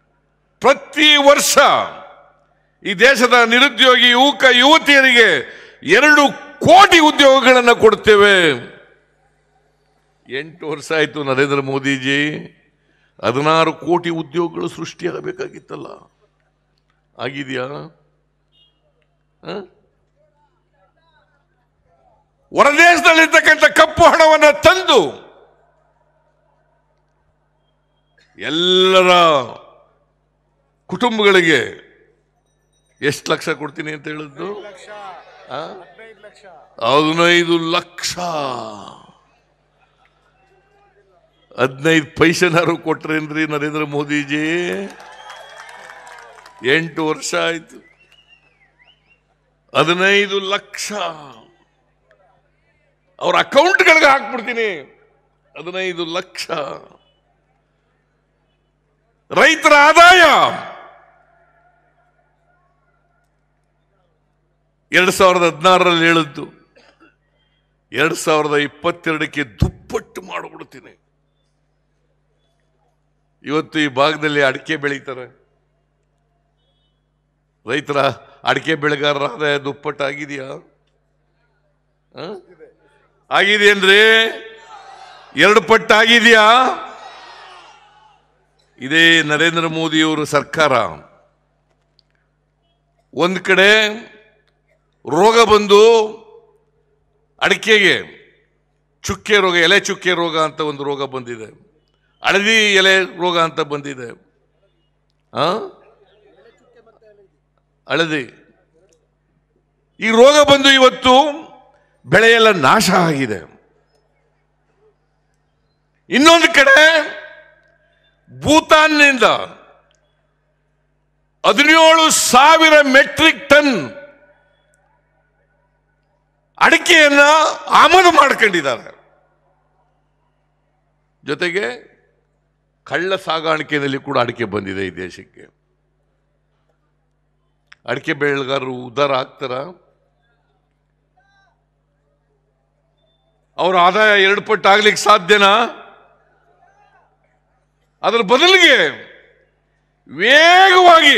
ಪ್ರತಿ ವರ್ಷ ಈ ದೇಶದ ನಿರುದ್ಯೋಗಿ ಯುವಕ ಯುವತಿಯರಿಗೆ ಎರಡು ಕೋಟಿ ಉದ್ಯೋಗಗಳನ್ನು ಕೊಡ್ತೇವೆ ಎಂಟು ವರ್ಷ ಆಯ್ತು ನರೇಂದ್ರ ಮೋದಿಜಿ ಹದಿನಾರು ಕೋಟಿ ಉದ್ಯೋಗಗಳು ಸೃಷ್ಟಿಯಾಗಬೇಕಾಗಿತ್ತಲ್ಲ ಆಗಿದೆಯಾ ಹ? ಹೊರದೇಶದಲ್ಲಿರ್ತಕ್ಕಂಥ ಕಪ್ಪು ಹಣವನ್ನು ತಂದು ಎಲ್ಲರ ಕುಟುಂಬಗಳಿಗೆ ಎಷ್ಟು ಲಕ್ಷ ಕೊಡ್ತೀನಿ ಅಂತ ಹೇಳಿದ್ದು ಆ? ಹದಿನೈದು ಲಕ್ಷ ಹದಿನೈದು ಪೈಸೆನಾರು ಕೊಟ್ರೇನ್ರಿ ನರೇಂದ್ರ ಮೋದಿಜಿ ಎಂಟು ವರ್ಷ ಆಯ್ತು ಹದಿನೈದು ಲಕ್ಷ ಅವ್ರ ಅಕೌಂಟ್ಗಳಿಗೆ ಹಾಕ್ಬಿಡ್ತೀನಿ ಹದಿನೈದು ಲಕ್ಷ ರೈತರ ಆದಾಯ ಎರಡ್ ಸಾವಿರದ ಹದಿನಾರರಲ್ಲಿ ಹೇಳಿದ್ದು ಎರಡ್ ಸಾವಿರದ ಇಪ್ಪತ್ತೆರಡಕ್ಕೆ ದುಪ್ಪಟ್ಟು ಮಾಡಿಬಿಡ್ತೀನಿ ಇವತ್ತು ಈ ಭಾಗದಲ್ಲಿ ಅಡಿಕೆ ಬೆಳೀತಾರೆ ರೈತರ ಅಡಿಕೆ ಬೆಳೆಗಾರರ ಆದಾಯ ದುಪ್ಪಟ್ಟು ಆಗಿದೆಯಾ ಆ? ಆಗಿದೆಯೇನ್ರಿ ಎರಡು ಪಟ್ಟು ಆಗಿದೆಯಾ ಇದೇ ನರೇಂದ್ರ ಮೋದಿಯವರ ಸರ್ಕಾರ ಒಂದ್ ಕಡೆ ರೋಗ ಬಂದು ಅಡಿಕೆಗೆ ಚುಕ್ಕೆ ರೋಗ ಎಲೆ ಚುಕ್ಕೆ ರೋಗ ಅಂತ ಒಂದು ರೋಗ ಬಂದಿದೆ ಹಳದಿ ಎಲೆ ರೋಗ ಅಂತ ಬಂದಿದೆ ಆ ಹಳದಿ ಈ ರೋಗ ಬಂದು ಇವತ್ತು ಬೆಳೆಯೆಲ್ಲ ನಾಶ ಆಗಿದೆ ಇನ್ನೊಂದು ಕಡೆ ಭೂತಾನ್ನಿಂದ ಹದಿನೇಳು ಸಾವಿರ ಮೆಟ್ರಿಕ್ ಟನ್ ಅಡಿಕೆಯನ್ನ ಆಮದು ಮಾಡ್ಕೊಂಡಿದ್ದಾರೆ ಜೊತೆಗೆ ಕಳ್ಳ ಸಾಗಾಣಿಕೆಯಲ್ಲಿ ಕೂಡ ಅಡಿಕೆ ಬಂದಿದೆ ಈ ದೇಶಕ್ಕೆ ಅಡಿಕೆ ಬೆಳೆಗಾರರು ಉದ್ಧಾರ ಆಗ್ತಾರ ಅವರ ಆದಾಯ ಎರಡು ಪಟ್ಟು ಆಗ್ಲಿಕ್ಕೆ ಸಾಧ್ಯನಾ ಅದರ ಬದಲಿಗೆ ವೇಗವಾಗಿ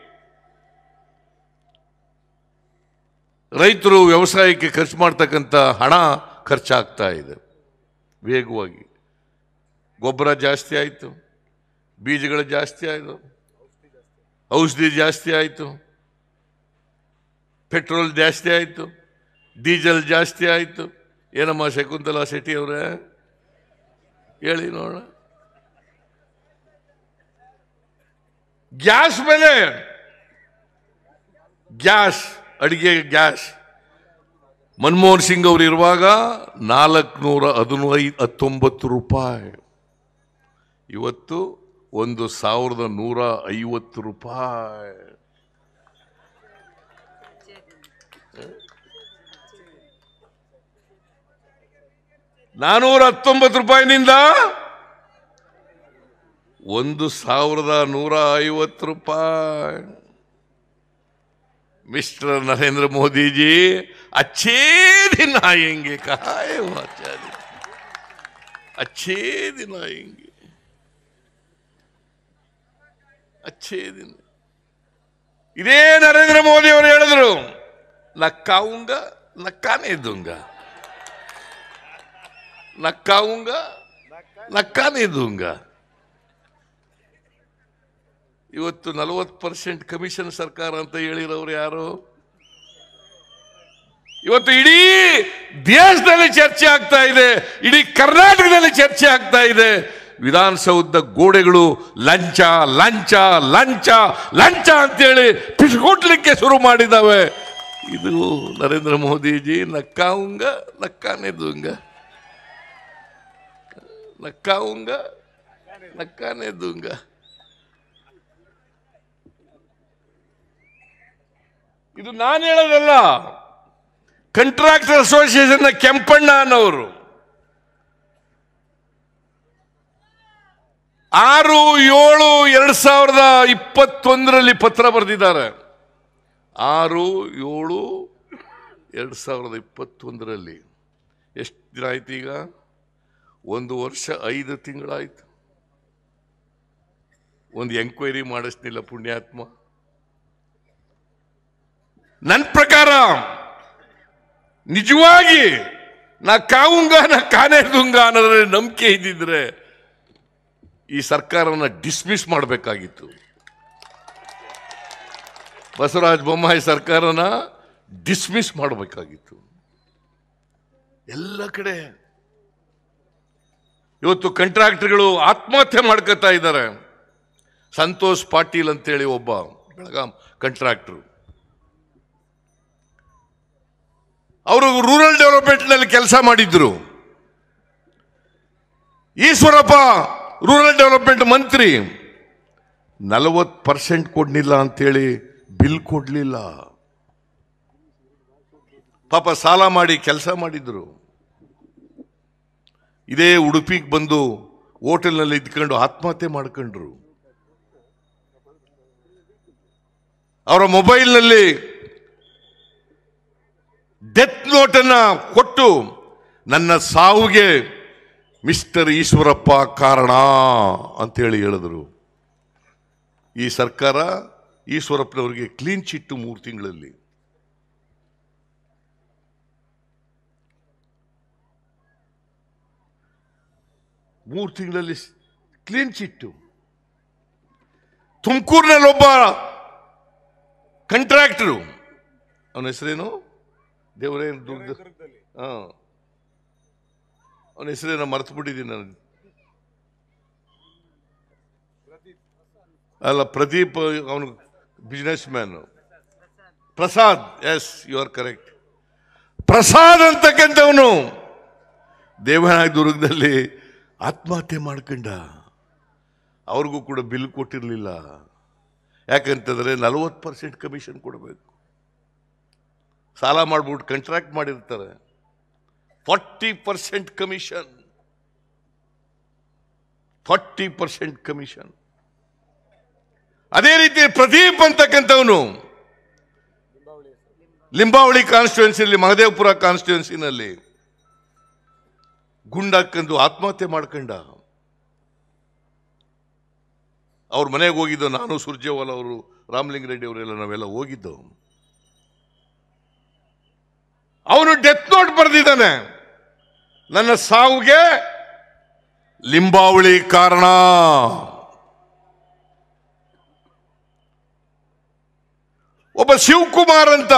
ರೈತರು ವ್ಯವಸಾಯಕ್ಕೆ ಖರ್ಚು ಮಾಡ್ತಕ್ಕಂಥ ಹಣ ಖರ್ಚಾಗ್ತಾ ಇದೆ ವೇಗವಾಗಿ ಗೊಬ್ಬರ ಜಾಸ್ತಿ ಆಯಿತು ಬೀಜಗಳು ಜಾಸ್ತಿ ಆಯಿತು ಔಷಧಿ ಜಾಸ್ತಿ ಆಯಿತು ಪೆಟ್ರೋಲ್ ಜಾಸ್ತಿ ಆಯಿತು ಡೀಸೆಲ್ ಜಾಸ್ತಿ ಆಯಿತು ಏನಮ್ಮ ಶಕುಂತಲಾ ಶೆಟ್ಟಿ ಅವರೇ ಹೇಳಿ ನೋಡೋಣ ಗ್ಯಾಸ್ ಬೆಲೆ ಗ್ಯಾಸ್ ಅಡಿಗೆ ಗ್ಯಾಸ್ ಮನಮೋಹನ್ ಸಿಂಗ್ ಅವರು ಇರುವಾಗ ನಾಲ್ಕುನೂರ ಹದಿನೈದು ಹತ್ತೊಂಬತ್ತು ರೂಪಾಯಿ ಇವತ್ತು ಒಂದು ಸಾವಿರದ ನೂರ ಐವತ್ತು ರೂಪಾಯಿ ನಾನೂರ ಹತ್ತೊಂಬತ್ತು ರೂಪಾಯಿನಿಂದ ಒಂದು ಸಾವಿರದ ನೂರ ಐವತ್ತು ರೂಪಾಯಿ ಮಿಸ್ಟರ್ नरेंद्र मोदी जी अच्छे दिन आएंगे कहा है वो अच्छा दिन अच्छे दिन आएंगे अच्छे दिन ಇದೇ ನರೇಂದ್ರ ಮೋದಿ ಅವರು ಹೇಳಿದ್ರು ನಕ್ಕಾವುಂಗ ನಕ್ಕಾನೇ ದೂಂಗ ನಕ್ಕಾವುಂಗ ನಕ್ಕಾನೇ ದೂಂಗ ಇವತ್ತು ನಲವತ್ತು ಪರ್ಸೆಂಟ್ ಕಮಿಷನ್ ಸರ್ಕಾರ ಅಂತ ಹೇಳಿರೋರು ಯಾರು ಇವತ್ತು ಇಡೀ ದೇಶದಲ್ಲಿ ಚರ್ಚೆ ಆಗ್ತಾ ಇದೆ ಇಡೀ ಕರ್ನಾಟಕದಲ್ಲಿ ಚರ್ಚೆ ಆಗ್ತಾ ಇದೆ ವಿಧಾನಸೌಧದ ಗೋಡೆಗಳು ಲಂಚ ಲಂಚ ಲಂಚ ಲಂಚ ಅಂತೇಳಿ ಪಿಸ್ಕೊಟ್ಲಿಕ್ಕೆ ಶುರು ಮಾಡಿದಾವೆ ಇದು ನರೇಂದ್ರ ಮೋದಿಜಿ ನಕ್ಕಾವುಂಗ ನಕ್ಕಾನೆ ದೂಂಗ ನಕ್ಕಾವುಂಗ ನಕ್ಕಾನೆ ದೂಂಗ ಇದು ನಾನು ಹೇಳೋದಲ್ಲ ಕಂಟ್ರಾಕ್ಟರ್ ಅಸೋಸಿಯೇಷನ್ ಕೆಂಪಣ್ಣ ಅನ್ನೋರು ಆರು ಏಳು ಎರಡ್ ಸಾವಿರದ ಇಪ್ಪತ್ತೊಂದರಲ್ಲಿ ಪತ್ರ ಬರೆದಿದ್ದಾರೆ ಆರು ಏಳು ಎರಡ್ ಸಾವಿರದ ಇಪ್ಪತ್ತೊಂದರಲ್ಲಿ ಎಷ್ಟು ದಿನ ಆಯ್ತು ಈಗ ಒಂದು ವರ್ಷ ಐದು ತಿಂಗಳಾಯ್ತು ಒಂದು ಎಂಕ್ವೈರಿ ಮಾಡಿಸ್ನಿಲ್ಲ ಪುಣ್ಯಾತ್ಮ ನನ್ನ ಪ್ರಕಾರ ನಿಜವಾಗಿ ನಾ ಕಾವುಂಗ ನಾ ಕಾನೇದುಂಗ ಅನ್ನೋದ್ರ ನಂಬಿಕೆ ಇದ್ದಿದ್ರೆ ಈ ಸರ್ಕಾರನ ಡಿಸ್ಮಿಸ್ ಮಾಡಬೇಕಾಗಿತ್ತು ಬಸವರಾಜ ಬೊಮ್ಮಾಯಿ ಸರ್ಕಾರನ ಡಿಸ್ಮಿಸ್ ಮಾಡಬೇಕಾಗಿತ್ತು ಎಲ್ಲ ಕಡೆ ಇವತ್ತು ಕಂಟ್ರಾಕ್ಟರ್ಗಳು ಆತ್ಮಹತ್ಯೆ ಮಾಡ್ಕೊತಾ ಇದ್ದಾರೆ ಸಂತೋಷ್ ಪಾಟೀಲ್ ಅಂತೇಳಿ ಒಬ್ಬ ಬೆಳಗಾಂ ಕಂಟ್ರಾಕ್ಟರ್ ಅವರು ರೂರಲ್ ಡೆವಲಪ್ಮೆಂಟ್ನಲ್ಲಿ ಕೆಲಸ ಮಾಡಿದ್ರು ಈಶ್ವರಪ್ಪ ರೂರಲ್ ಡೆವಲಪ್ಮೆಂಟ್ ಮಂತ್ರಿ ನಲವತ್ತು ಪರ್ಸೆಂಟ್ ಕೊಡ್ಲಿಲ್ಲ ಅಂತೇಳಿ ಬಿಲ್ ಕೊಡ್ಲಿಲ್ಲ ಪಾಪ ಸಾಲ ಮಾಡಿ ಕೆಲಸ ಮಾಡಿದ್ರು ಇದೇ ಉಡುಪಿಗೆ ಬಂದು ಹೋಟೆಲ್ನಲ್ಲಿ ಇದ್ಕೊಂಡು ಆತ್ಮಹತ್ಯೆ ಮಾಡ್ಕೊಂಡ್ರು ಅವರ ಮೊಬೈಲ್ನಲ್ಲಿ ಡೆತ್ ನೋಟನ್ನ ಕೊಟ್ಟು ನನ್ನ ಸಾವಿಗೆ ಮಿಸ್ಟರ್ ಈಶ್ವರಪ್ಪ ಕಾರಣ ಅಂತೇಳಿ ಹೇಳಿದ್ರು ಈ ಸರ್ಕಾರ ಈಶ್ವರಪ್ಪನವರಿಗೆ ಕ್ಲೀನ್ ಚಿಟ್ಟು ಮೂರು ತಿಂಗಳಲ್ಲಿ ಮೂರು ತಿಂಗಳಲ್ಲಿ ಕ್ಲೀನ್ ಚಿಟ್ಟು ತುಮಕೂರಿನಲ್ಲಿ ಒಬ್ಬ ಕಂಟ್ರಾಕ್ಟರು ಅವನ ಹೆಸರೇನು ದೇವರೇನು ದುಡ್ಡು ಹಾ ಅವನ ಹೆಸರೇನೋ ಮರ್ತು ಬಿಟ್ಟಿದ್ದೀನಿ ನಾನು ಅಲ್ಲ ಪ್ರದೀಪ್ ಅವನು businessman Prasad yes you are correct Prasad ಅಂತಕ್ಕಂಥವನು ದೇವನಾಯ ದುರ್ಗದಲ್ಲಿ ಆತ್ಮಹತ್ಯೆ ಮಾಡ್ಕೊಂಡ ಅವ್ರಿಗೂ ಕೂಡ ಬಿಲ್ ಕೊಟ್ಟಿರಲಿಲ್ಲ ಯಾಕಂತಂದ್ರೆ ನಲವತ್ತು ಪರ್ಸೆಂಟ್ ಕಮಿಷನ್ ಕೊಡಬೇಕು ಸಾಲ ಮಾಡ್ಬಿಟ್ಟು ಕಂಟ್ರಾಕ್ಟ್ ಮಾಡಿರ್ತಾರೆ forty percent commission forty percent commission ಅದೇ ರೀತಿ ಪ್ರದೀಪ್ ಅಂತಕ್ಕಂಥವನು ಲಿಂಬಾವಳಿ ಕಾನ್ಸ್ಟಿಟ್ಯೂನ್ಸಿಲಿ ಮಹದೇವಪುರ ಕಾನ್ಸ್ಟಿಟ್ಯೂನ್ಸಿನಲ್ಲಿ ಗುಂಡಾಕಂದು ಆತ್ಮಹತ್ಯೆ ಮಾಡ್ಕೊಂಡ ಅವ್ರ ಮನೆಗೆ ಹೋಗಿದ್ದು ನಾನು ಸುರ್ಜೇವಾಲ ಅವರು ರಾಮಲಿಂಗ ರೆಡ್ಡಿ ಅವರೆಲ್ಲ ನಾವೆಲ್ಲ ಹೋಗಿದ್ದು ಅವನು ಡೆತ್ ನೋಟ್ ಬರೆದಿದ್ದಾನೆ ನನ್ನ ಸಾವಿಗೆ ಲಿಂಬಾವಳಿ ಕಾರಣ ಒಬ್ಬ ಶಿವಕುಮಾರ್ ಅಂತ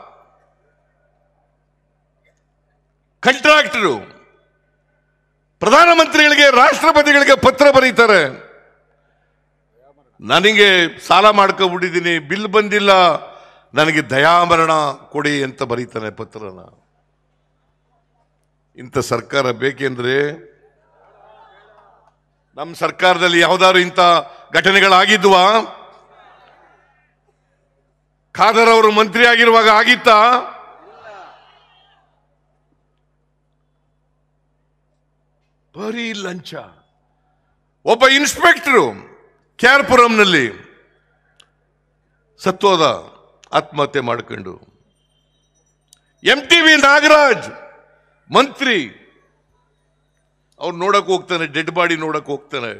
ಕಂಟ್ರಾಕ್ಟರು ಪ್ರಧಾನಮಂತ್ರಿಗಳಿಗೆ ರಾಷ್ಟ್ರಪತಿಗಳಿಗೆ ಪತ್ರ ಬರೀತಾರೆ ನನಗೆ ಸಾಲ ಮಾಡ್ಕೊಬಿಟ್ಟಿದ್ದೀನಿ ಬಿಲ್ ಬಂದಿಲ್ಲ ನನಗೆ ದಯಾಮರಣ ಕೊಡಿ ಅಂತ ಬರೀತಾನೆ ಪತ್ರನ ಇಂಥ ಸರ್ಕಾರ ಬೇಕೆಂದ್ರೆ ನಮ್ಮ ಸರ್ಕಾರದಲ್ಲಿ ಯಾವ್ದಾದ್ರು ಇಂಥ ಘಟನೆಗಳಾಗಿದ್ವಾ ಖಾದರ್ ಅವರು ಮಂತ್ರಿ ಆಗಿರುವಾಗ ಆಗಿತ್ತಾ ಬರೀ ಲಂಚ ಒಬ್ಬ ಇನ್ಸ್ಪೆಕ್ಟರು ಕ್ಯಾರ್ಪುರಂನಲ್ಲಿ ಸತ್ತೋದ ಆತ್ಮಹತ್ಯೆ ಮಾಡ್ಕೊಂಡು ಎಂ ಟಿ ವಿ ನಾಗರಾಜ್ ಮಂತ್ರಿ ಅವ್ರು ನೋಡಕ್ ಹೋಗ್ತಾನೆ ಡೆಡ್ ಬಾಡಿ ನೋಡಕ್ ಹೋಗ್ತಾನೆ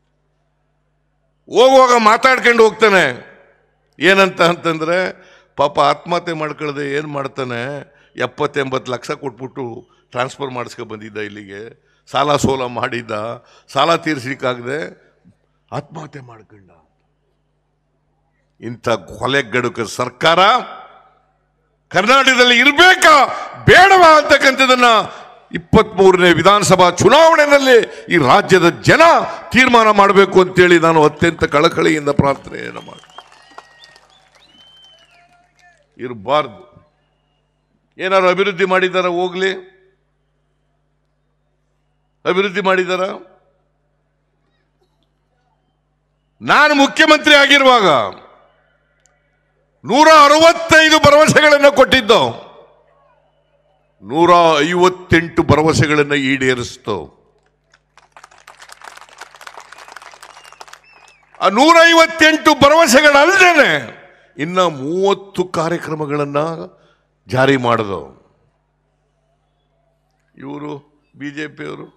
ಹೋಗುವಾಗ ಮಾತಾಡ್ಕೊಂಡು ಹೋಗ್ತಾನೆ ಏನಂತ ಅಂತಂದ್ರೆ ಪಾಪ ಆತ್ಮಹತ್ಯೆ ಮಾಡ್ಕೊಳ್ಳದೆ ಏನು ಮಾಡ್ತಾನೆ ಎಪ್ಪತ್ತೆಂಬತ್ತು ಲಕ್ಷ ಕೊಟ್ಬಿಟ್ಟು ಟ್ರಾನ್ಸ್ಫರ್ ಮಾಡಿಸ್ಕೊ ಬಂದಿದ್ದ ಇಲ್ಲಿಗೆ ಸಾಲ ಸೋಲ ಮಾಡಿದ್ದ ಸಾಲ ತೀರಿಸ್ಲಿಕ್ಕಾಗದೆ ಆತ್ಮಹತ್ಯೆ ಮಾಡ್ಕೊಂಡ ಇಂಥ ಕೊಲೆಗಡುಕ ಸರ್ಕಾರ ಕರ್ನಾಟಕದಲ್ಲಿ ಇರಬೇಕಾ ಬೇಡವಾ ಅಂತಕ್ಕಂಥದನ್ನ ಇಪ್ಪತ್ಮೂರನೇ ವಿಧಾನಸಭಾ ಚುನಾವಣೆಯಲ್ಲಿ ಈ ರಾಜ್ಯದ ಜನ ತೀರ್ಮಾನ ಮಾಡಬೇಕು ಅಂತೇಳಿ ನಾನು ಅತ್ಯಂತ ಕಳಕಳಿಯಿಂದ ಪ್ರಾರ್ಥನೆಯನ್ನು ಮಾಡಿ ಇರಬಾರ್ದು ಏನಾದ್ರು ಅಭಿವೃದ್ಧಿ ಮಾಡಿದಾರ ಹೋಗ್ಲಿ ಅಭಿವೃದ್ಧಿ ಮಾಡಿದಾರ ನಾನು ಮುಖ್ಯಮಂತ್ರಿ ಆಗಿರುವಾಗ ನೂರ ಅರವತ್ತೈದು ಭರವಸೆಗಳನ್ನು ಕೊಟ್ಟಿದ್ದು ನೂರ ಐವತ್ತೆಂಟು ಭರವಸೆಗಳನ್ನು ಈಡೇರಿಸ್ತು ಆ ನೂರ ಐವತ್ತೆಂಟು ಭರವಸೆಗಳಲ್ಲದೇನೆ ಇನ್ನ ಮೂವತ್ತು ಕಾರ್ಯಕ್ರಮಗಳನ್ನ ಜಾರಿ ಮಾಡಿದವು ಇವರು ಬಿಜೆಪಿಯವರು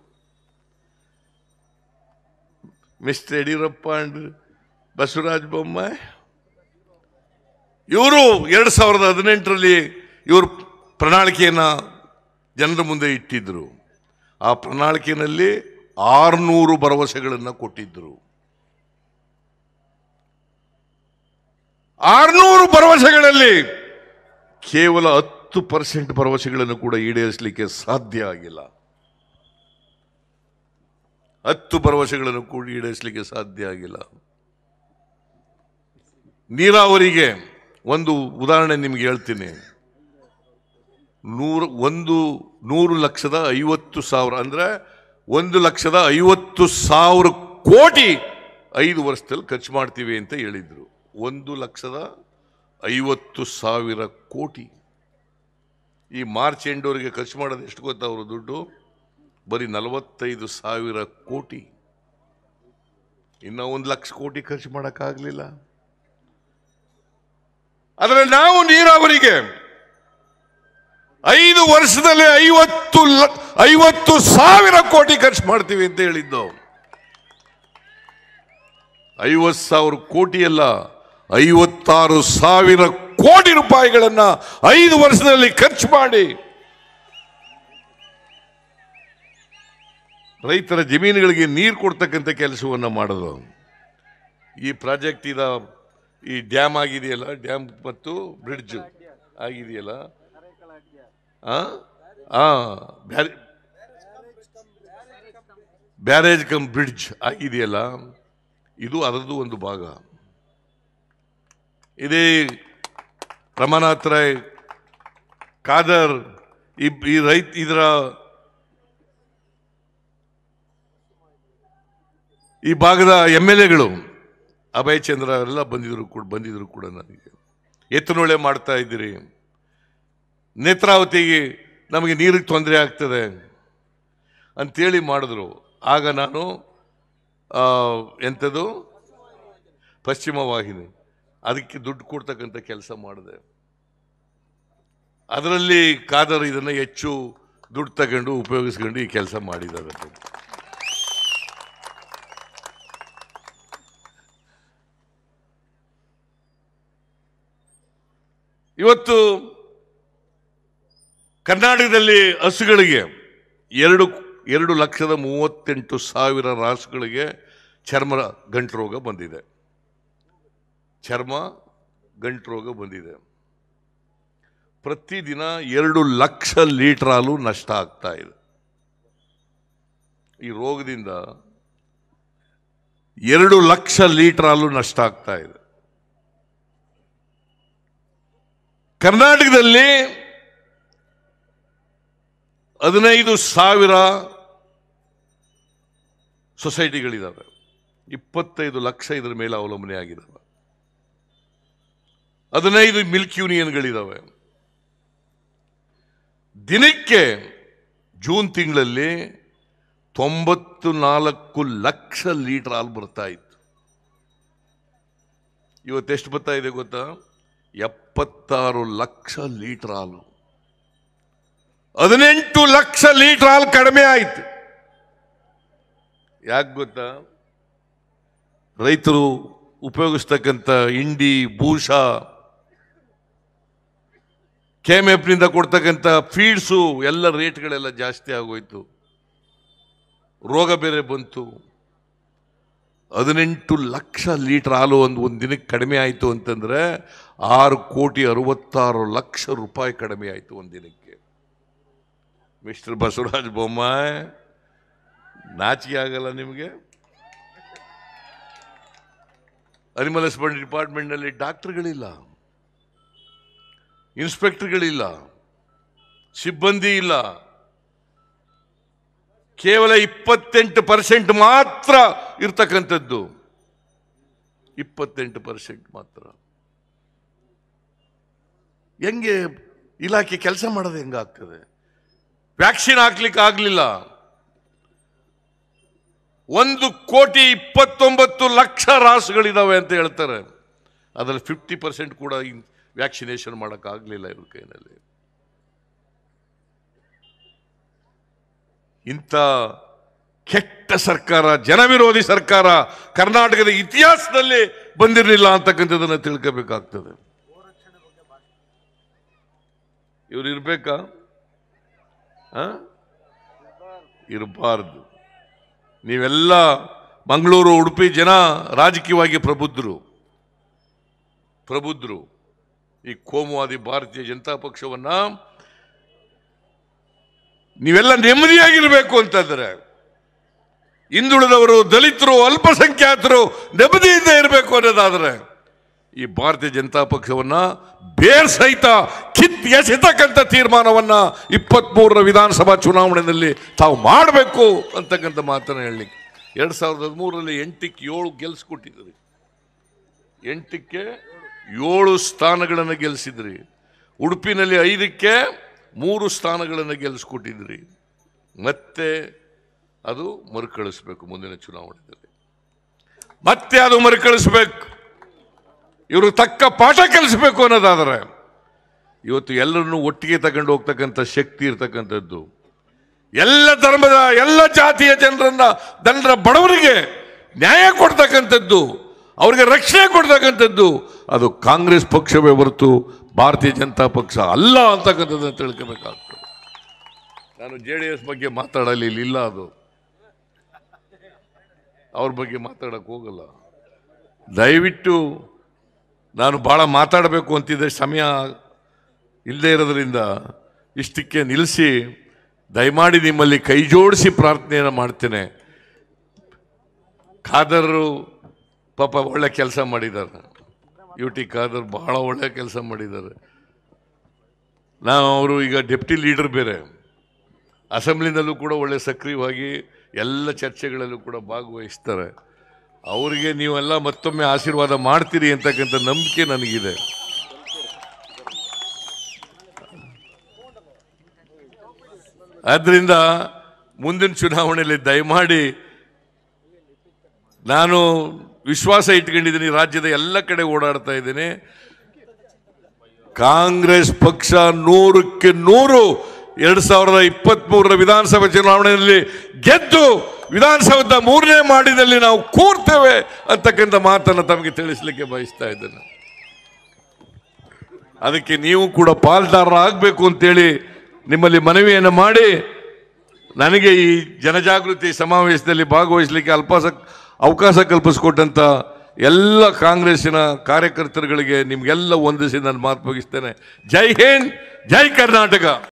ಮಿಸ್ಟರ್ ಯಡಿಯೂರಪ್ಪ ಅಂಡ್ ಬಸವರಾಜ ಬೊಮ್ಮಾಯಿ ಇವರು ಎರಡು ಸಾವಿರದ ಹದಿನೆಂಟರಲ್ಲಿ ಇವರು ಪ್ರಣಾಳಿಕೆಯನ್ನು ಜನರ ಮುಂದೆ ಇಟ್ಟಿದ್ರು ಆ ಪ್ರಣಾಳಿಕೆಯಲ್ಲಿ ಆರುನೂರು ಭರವಸೆಗಳನ್ನು ಕೊಟ್ಟಿದ್ದರು ಆರುನೂರು ಭರವಸೆಗಳಲ್ಲಿ ಕೇವಲ ಹತ್ತು ಪರ್ಸೆಂಟ್ ಭರವಸೆಗಳನ್ನು ಕೂಡ ಈಡೇರಿಸಲಿಕ್ಕೆ ಸಾಧ್ಯ ಆಗಿಲ್ಲ ಹತ್ತು ಭರವಸೆಗಳನ್ನು ಕೂಡ ಈಡೇರಿಸಲಿಕ್ಕೆ ಸಾಧ್ಯ ಆಗಿಲ್ಲ ನೀರಾವರಿಗೆ ಒಂದು ಉದಾಹರಣೆ ನಿಮ್ಗೆ ಹೇಳ್ತೀನಿ ನೂರು ಒಂದು ನೂರು ಲಕ್ಷದ ಐವತ್ತು ಸಾವಿರ ಅಂದ್ರೆ ಒಂದು ಲಕ್ಷದ ಐವತ್ತು ಸಾವಿರ ಕೋಟಿ ಐದು ವರ್ಷದಲ್ಲಿ ಖರ್ಚು ಮಾಡ್ತೀವಿ ಅಂತ ಹೇಳಿದ್ರು ಒಂದು ಲಕ್ಷದ ಐವತ್ತು ಸಾವಿರ ಕೋಟಿ ಈ ಮಾರ್ಚ್ ಎಂಡವರೆಗೆ ಖರ್ಚು ಮಾಡೋದು ಎಷ್ಟು ಗೊತ್ತಾ ಅವರು ದುಡ್ಡು ಬರೀ ನಲವತ್ತೈದು ಸಾವಿರ ಕೋಟಿ ಇನ್ನ ಒಂದು ಲಕ್ಷ ಕೋಟಿ ಖರ್ಚು ಮಾಡೋಕ್ಕಾಗಲಿಲ್ಲ ಆದರೆ ನಾವು ನೀರಾವರಿಗೆ ಐದು ವರ್ಷದಲ್ಲಿ ಐವತ್ತು ಲ- ಐವತ್ತು ಸಾವಿರ ಕೋಟಿ ಖರ್ಚು ಮಾಡ್ತೀವಿ ಅಂತ ಹೇಳಿದ್ದು ಐವತ್ತು ಸಾವಿರ ಕೋಟಿ ಅಲ್ಲ ಐವತ್ತಾರು ಸಾವಿರ ಕೋಟಿ ರೂಪಾಯಿಗಳನ್ನ ಐದು ವರ್ಷದಲ್ಲಿ ಖರ್ಚು ಮಾಡಿ ರೈತರ ಜಮೀನುಗಳಿಗೆ ನೀರು ಕೊಡ್ತಕ್ಕಂಥ ಕೆಲಸವನ್ನ ಮಾಡೋದು ಈ ಪ್ರಾಜೆಕ್ಟ್ ಇದ ಈ ಡ್ಯಾಮ್ ಆಗಿದೆಯಲ್ಲ ಡ್ಯಾಮ್ ಮತ್ತು ಬ್ರಿಡ್ಜ್ ಆಗಿದೆಯಲ್ಲ ಆ? ಆ, ಬ್ಯಾರೆ- ಬ್ಯಾರೇಜ್ ಕಮ್ ಬ್ರಿಡ್ಜ್ ಆಗಿದೆಯಲ್ಲ ಇದು ಅದರದ್ದು ಒಂದು ಭಾಗ ಇದೇ ರಮನಾಥ್ ರಾಯ್ ಖಾದರ್ ಈ ಈ ರೈತ ಇದರ ಈ ಭಾಗದ ಎಮ್ ಎಲ್ ಎಗಳು ಅಭಯ್ ಚಂದ್ರ ಅವರೆಲ್ಲ ಬಂದಿದ್ರು ಕೂಡ ಬಂದಿದ್ರು ಕೂಡ ನನಗೆ ಎತ್ತನೊಳೆ ಮಾಡ್ತಾ ಇದ್ದೀರಿ ನೇತ್ರಾವತಿಗೆ ನಮಗೆ ನೀರಿಗೆ ತೊಂದರೆ ಆಗ್ತದೆ ಅಂತೇಳಿ ಮಾಡಿದ್ರು ಆಗ ನಾನು ಆ, ಎಂಥದ್ದು ಪಶ್ಚಿಮ ವಾಹಿನಿ ಅದಕ್ಕೆ ದುಡ್ಡು ಕೊಡ್ತಕ್ಕಂಥ ಕೆಲಸ ಮಾಡಿದೆ ಅದರಲ್ಲಿ ಕಾದರ್ ಇದನ್ನು ಹೆಚ್ಚು ದುಡ್ಡು ತಗೊಂಡು ಉಪಯೋಗಿಸ್ಕೊಂಡು ಈ ಕೆಲಸ ಮಾಡಿದ್ದಾರೆ ಇವತ್ತು ಕರ್ನಾಟಕದಲ್ಲಿ ಹಸುಗಳಿಗೆ ಎರಡು ಎರಡು ಲಕ್ಷದ ಮೂವತ್ತೆಂಟು ಸಾವಿರ ರಾಸುಗಳಿಗೆ ಚರ್ಮ ಗಂಟು ರೋಗ ಬಂದಿದೆ ಚರ್ಮ ಗಂಟು ರೋಗ ಬಂದಿದೆ ಪ್ರತಿದಿನ ಎರಡು ಲಕ್ಷ ಲೀಟರ್ ಹಾಲು ನಷ್ಟ ಆಗ್ತಾ ಇದೆ ಈ ರೋಗದಿಂದ ಎರಡು ಲಕ್ಷ ಲೀಟರ್ ಹಾಲು ನಷ್ಟ ಆಗ್ತಾ ಇದೆ ಕರ್ನಾಟಕದಲ್ಲಿ ಹದಿನೈದು ಸಾವಿರ ಸೊಸೈಟಿಗಳಿದ್ದಾವೆ ಇಪ್ಪತ್ತೈದು ಲಕ್ಷ ಇದರ ಮೇಲೆ ಅವಲಂಬನೆ ಆಗಿದ್ದಾವೆ ಹದಿನೈದು ಮಿಲ್ಕ್ ಯೂನಿಯನ್ಗಳಿದ್ದಾವೆ ದಿನಕ್ಕೆ ಜೂನ್ ತಿಂಗಳಲ್ಲಿ ತೊಂಬತ್ತು ನಾಲ್ಕು ಲಕ್ಷ ಲೀಟರ್ ಹಾಲು ಬರ್ತಾ ಇತ್ತು ಇವತ್ತೆಷ್ಟು ಬರ್ತಾ ಇದೆ ಗೊತ್ತಾ ಎಪ್ಪತ್ತಾರು ಲಕ್ಷ ಲೀಟರ್ ಹಾಲು ಹದಿನೆಂಟು ಲಕ್ಷ ಲೀಟರ್ ಹಾಲು ಕಡಿಮೆ ಆಯ್ತು ಯಾಕೆ ಗೊತ್ತಾ ರೈತರು ಉಪಯೋಗಿಸ್ತಕ್ಕಂಥ ಇಂಡಿ ಭೂಷ ಕೆಎಂಎಫ್ನಿಂದ ಕೊಡ್ತಕ್ಕಂಥ ಫೀಡ್ಸು ಎಲ್ಲ ರೇಟ್ಗಳೆಲ್ಲ ಜಾಸ್ತಿ ಆಗೋಯ್ತು ರೋಗ ಬೇರೆ ಬಂತು ಹದಿನೆಂಟು ಲಕ್ಷ ಲೀಟರ್ ಹಾಲು ಒಂದು ಒಂದು ದಿನಕ್ಕೆ ಕಡಿಮೆ ಆಯಿತು ಅಂತಂದ್ರೆ ಆರು ಕೋಟಿ ಅರವತ್ತಾರು ಲಕ್ಷ ರೂಪಾಯಿ ಕಡಿಮೆ ಆಯಿತು ಒಂದು ದಿನಕ್ಕೆ ಮಿಸ್ಟರ್ ಬಸವರಾಜ ಬೊಮ್ಮಾಯಿ ನಾಚಿಕೆ ಆಗಲ್ಲ ನಿಮಗೆ ಅನಿಮಲ್ ಹಸ್ಬೆಂಡ್ರಿ ಡಿಪಾರ್ಟ್ಮೆಂಟ್ನಲ್ಲಿ ಡಾಕ್ಟರ್ಗಳಿಲ್ಲ ಇನ್ಸ್ಪೆಕ್ಟರ್ಗಳಿಲ್ಲ ಸಿಬ್ಬಂದಿ ಇಲ್ಲ ಕೇವಲ ಇಪ್ಪತ್ತೆಂಟು ಪರ್ಸೆಂಟ್ ಮಾತ್ರ ಇರ್ತಕ್ಕಂಥದ್ದು ಇಪ್ಪತ್ತೆಂಟು ಪರ್ಸೆಂಟ್ ಮಾತ್ರ ಹೆಂಗೆ ಇಲಾಖೆ ಕೆಲಸ ಮಾಡೋದು ಹೆಂಗಾಗ್ತದೆ ವ್ಯಾಕ್ಸಿನ್ ಹಾಕ್ಲಿಕ್ಕೆ ಆಗ್ಲಿಲ್ಲ ಒಂದು ಕೋಟಿ ಇಪ್ಪತ್ತೊಂಬತ್ತು ಲಕ್ಷ ರಾಸುಗಳಿದಾವೆ ಅಂತ ಹೇಳ್ತಾರೆ ಅದರಲ್ಲಿ ಫಿಫ್ಟಿ ಪರ್ಸೆಂಟ್ ಕೂಡ ವ್ಯಾಕ್ಸಿನೇಷನ್ ಮಾಡೋಕ್ಕಾಗಲಿಲ್ಲ ಇವ್ರ ಕೈನಲ್ಲಿ ಇಂಥ ಕೆಟ್ಟ ಸರ್ಕಾರ ಜನವಿರೋಧಿ ಸರ್ಕಾರ ಕರ್ನಾಟಕದ ಇತಿಹಾಸದಲ್ಲಿ ಬಂದಿರಲಿಲ್ಲ ಅಂತಕ್ಕಂಥದ್ದನ್ನು ತಿಳ್ಕೋಬೇಕಾಗ್ತದೆ ಇವ್ರು ಇರ್ಬೇಕಾ ಆ? ಇರಬಾರ್ದು ನೀವೆಲ್ಲ ಮಂಗಳೂರು ಉಡುಪಿ ಜನ ರಾಜಕೀಯವಾಗಿ ಪ್ರಬುದ್ಧರು ಪ್ರಬುದ್ಧರು ಈ ಕೋಮುವಾದಿ ಭಾರತೀಯ ಜನತಾ ಪಕ್ಷವನ್ನ ನೀವೆಲ್ಲ ನೆಮ್ಮದಿಯಾಗಿರ್ಬೇಕು ಅಂತಂದ್ರೆ ಹಿಂದುಳಿದವರು ದಲಿತರು ಅಲ್ಪಸಂಖ್ಯಾತರು ನೆಮ್ಮದಿಯಿಂದ ಇರಬೇಕು ಅನ್ನೋದಾದ್ರೆ ಈ ಭಾರತೀಯ ಜನತಾ ಪಕ್ಷವನ್ನ ಬೇರ್ ಸಹಿತ ಕಿತ್ ಎಸೆತಕ್ಕಂಥ ತೀರ್ಮಾನವನ್ನ ಇಪ್ಪತ್ಮೂರರ ವಿಧಾನಸಭಾ ಚುನಾವಣೆಯಲ್ಲಿ ತಾವು ಮಾಡಬೇಕು ಅಂತಕ್ಕಂಥ ಮಾತನ್ನ ಹೇಳಲಿಕ್ಕೆ ಎರಡ್ ಸಾವಿರದ ಹದಿಮೂರರಲ್ಲಿ ಎಂಟಕ್ಕೆ ಏಳು ಗೆಲ್ಸ್ಕೊಟ್ಟಿದ್ರಿ ಎಂಟಕ್ಕೆ ಏಳು ಸ್ಥಾನಗಳನ್ನು ಗೆಲ್ಲಿಸಿದ್ರಿ ಉಡುಪಿನಲ್ಲಿ ಐದಕ್ಕೆ ಮೂರು ಸ್ಥಾನಗಳನ್ನು ಗೆಲ್ಲಿಸ್ಕೊಟ್ಟಿದ್ರಿ ಮತ್ತೆ ಅದು ಮರುಕಳಿಸ್ಬೇಕು ಮುಂದಿನ ಚುನಾವಣೆಯಲ್ಲಿ ಮತ್ತೆ ಅದು ಮರುಕಳಿಸ್ಬೇಕು ಇವರು ತಕ್ಕ ಪಾಠ ಕಲಿಸ್ಬೇಕು ಅನ್ನೋದಾದ್ರೆ ಇವತ್ತು ಎಲ್ಲರನ್ನೂ ಒಟ್ಟಿಗೆ ತಗೊಂಡು ಹೋಗ್ತಕ್ಕಂಥ ಶಕ್ತಿ ಇರ್ತಕ್ಕಂಥದ್ದು ಎಲ್ಲ ಧರ್ಮದ ಎಲ್ಲ ಜಾತಿಯ ಜನರನ್ನ ಜನರ ಬಡವರಿಗೆ ನ್ಯಾಯ ಕೊಡ್ತಕ್ಕಂಥದ್ದು ಅವರಿಗೆ ರಕ್ಷಣೆ ಕೊಡ್ತಕ್ಕಂಥದ್ದು ಅದು ಕಾಂಗ್ರೆಸ್ ಪಕ್ಷವೇ ಹೊರತು ಭಾರತೀಯ ಜನತಾ ಪಕ್ಷ ಅಲ್ಲ ಅಂತಕ್ಕಂಥದ್ದನ್ನು ತಿಳ್ಕೋಬೇಕಾಗ್ತದೆ ನಾನು ಜೆ ಡಿ ಎಸ್ ಬಗ್ಗೆ ಮಾತಾಡಲಿಲ್ಲ ಅದು ಅವ್ರ ಬಗ್ಗೆ ಮಾತಾಡಕ್ಕೆ ಹೋಗಲ್ಲ ದಯವಿಟ್ಟು ನಾನು ಭಾಳ ಮಾತಾಡಬೇಕು ಅಂತಿದ್ದೆ ಸಮಯ ಇಲ್ಲದೆ ಇರೋದ್ರಿಂದ ಇಷ್ಟಕ್ಕೆ ನಿಲ್ಲಿಸಿ ದಯಮಾಡಿ ನಿಮ್ಮಲ್ಲಿ ಕೈ ಜೋಡಿಸಿ ಪ್ರಾರ್ಥನೆಯನ್ನು ಮಾಡ್ತೇನೆ ಖಾದರ್ರು ಪಾಪ ಒಳ್ಳೆ ಕೆಲಸ ಮಾಡಿದ್ದಾರೆ ಯು ಟಿ ಖಾದರ್ ಬಹಳ ಒಳ್ಳೆ ಕೆಲಸ ಮಾಡಿದ್ದಾರೆ ನಾವು ಅವರು ಈಗ ಡೆಪ್ಟಿ ಲೀಡರ್ ಬೇರೆ ಅಸೆಂಬ್ಲಿನಲ್ಲೂ ಕೂಡ ಒಳ್ಳೆ ಸಕ್ರಿಯವಾಗಿ ಎಲ್ಲ ಚರ್ಚೆಗಳಲ್ಲೂ ಕೂಡ ಭಾಗವಹಿಸ್ತಾರೆ ಅವರಿಗೆ ನೀವೆಲ್ಲ ಮತ್ತೊಮ್ಮೆ ಆಶೀರ್ವಾದ ಮಾಡ್ತೀರಿ ಅಂತಕ್ಕಂಥ ನಂಬಿಕೆ ನನಗಿದೆ ಆದ್ರಿಂದ ಮುಂದಿನ ಚುನಾವಣೆಯಲ್ಲಿ ದಯಮಾಡಿ ನಾನು ವಿಶ್ವಾಸ ಇಟ್ಕೊಂಡಿದ್ದೀನಿ ರಾಜ್ಯದ ಎಲ್ಲ ಕಡೆ ಓಡಾಡ್ತಾ ಇದ್ದೀನಿ ಕಾಂಗ್ರೆಸ್ ಪಕ್ಷ ನೂರಕ್ಕೆ ನೂರು ಎರಡ್ ಸಾವಿರದ ಇಪ್ಪತ್ತ್ ಮೂರರ ವಿಧಾನಸಭೆ ಚುನಾವಣೆಯಲ್ಲಿ ಗೆದ್ದು ವಿಧಾನಸೌಧ ಮೂರನೇ ಮಾಡಿದಲ್ಲಿ ನಾವು ಕೂರ್ತೇವೆ ಅಂತಕ್ಕಂಥ ಮಾತನ್ನು ತಮಗೆ ತಿಳಿಸ್ಲಿಕ್ಕೆ ಬಯಸ್ತಾ ಇದ್ದೇನೆ ಅದಕ್ಕೆ ನೀವು ಕೂಡ ಪಾಲ್ದಾರರಾಗಬೇಕು ಅಂತೇಳಿ ನಿಮ್ಮಲ್ಲಿ ಮನವಿಯನ್ನು ಮಾಡಿ ನನಗೆ ಈ ಜನಜಾಗೃತಿ ಸಮಾವೇಶದಲ್ಲಿ ಭಾಗವಹಿಸಲಿಕ್ಕೆ ಅಲ್ಪಾಸ ಅವಕಾಶ ಕಲ್ಪಿಸಿಕೊಟ್ಟಂತ ಎಲ್ಲ ಕಾಂಗ್ರೆಸ್ಸಿನ ಕಾರ್ಯಕರ್ತರುಗಳಿಗೆ ನಿಮಗೆಲ್ಲ ವಂದಿಸಿ ನಾನು ಮಾತು ಮುಗಿಸ್ತೇನೆ ಜೈ ಹಿಂದ್ ಜೈ ಕರ್ನಾಟಕ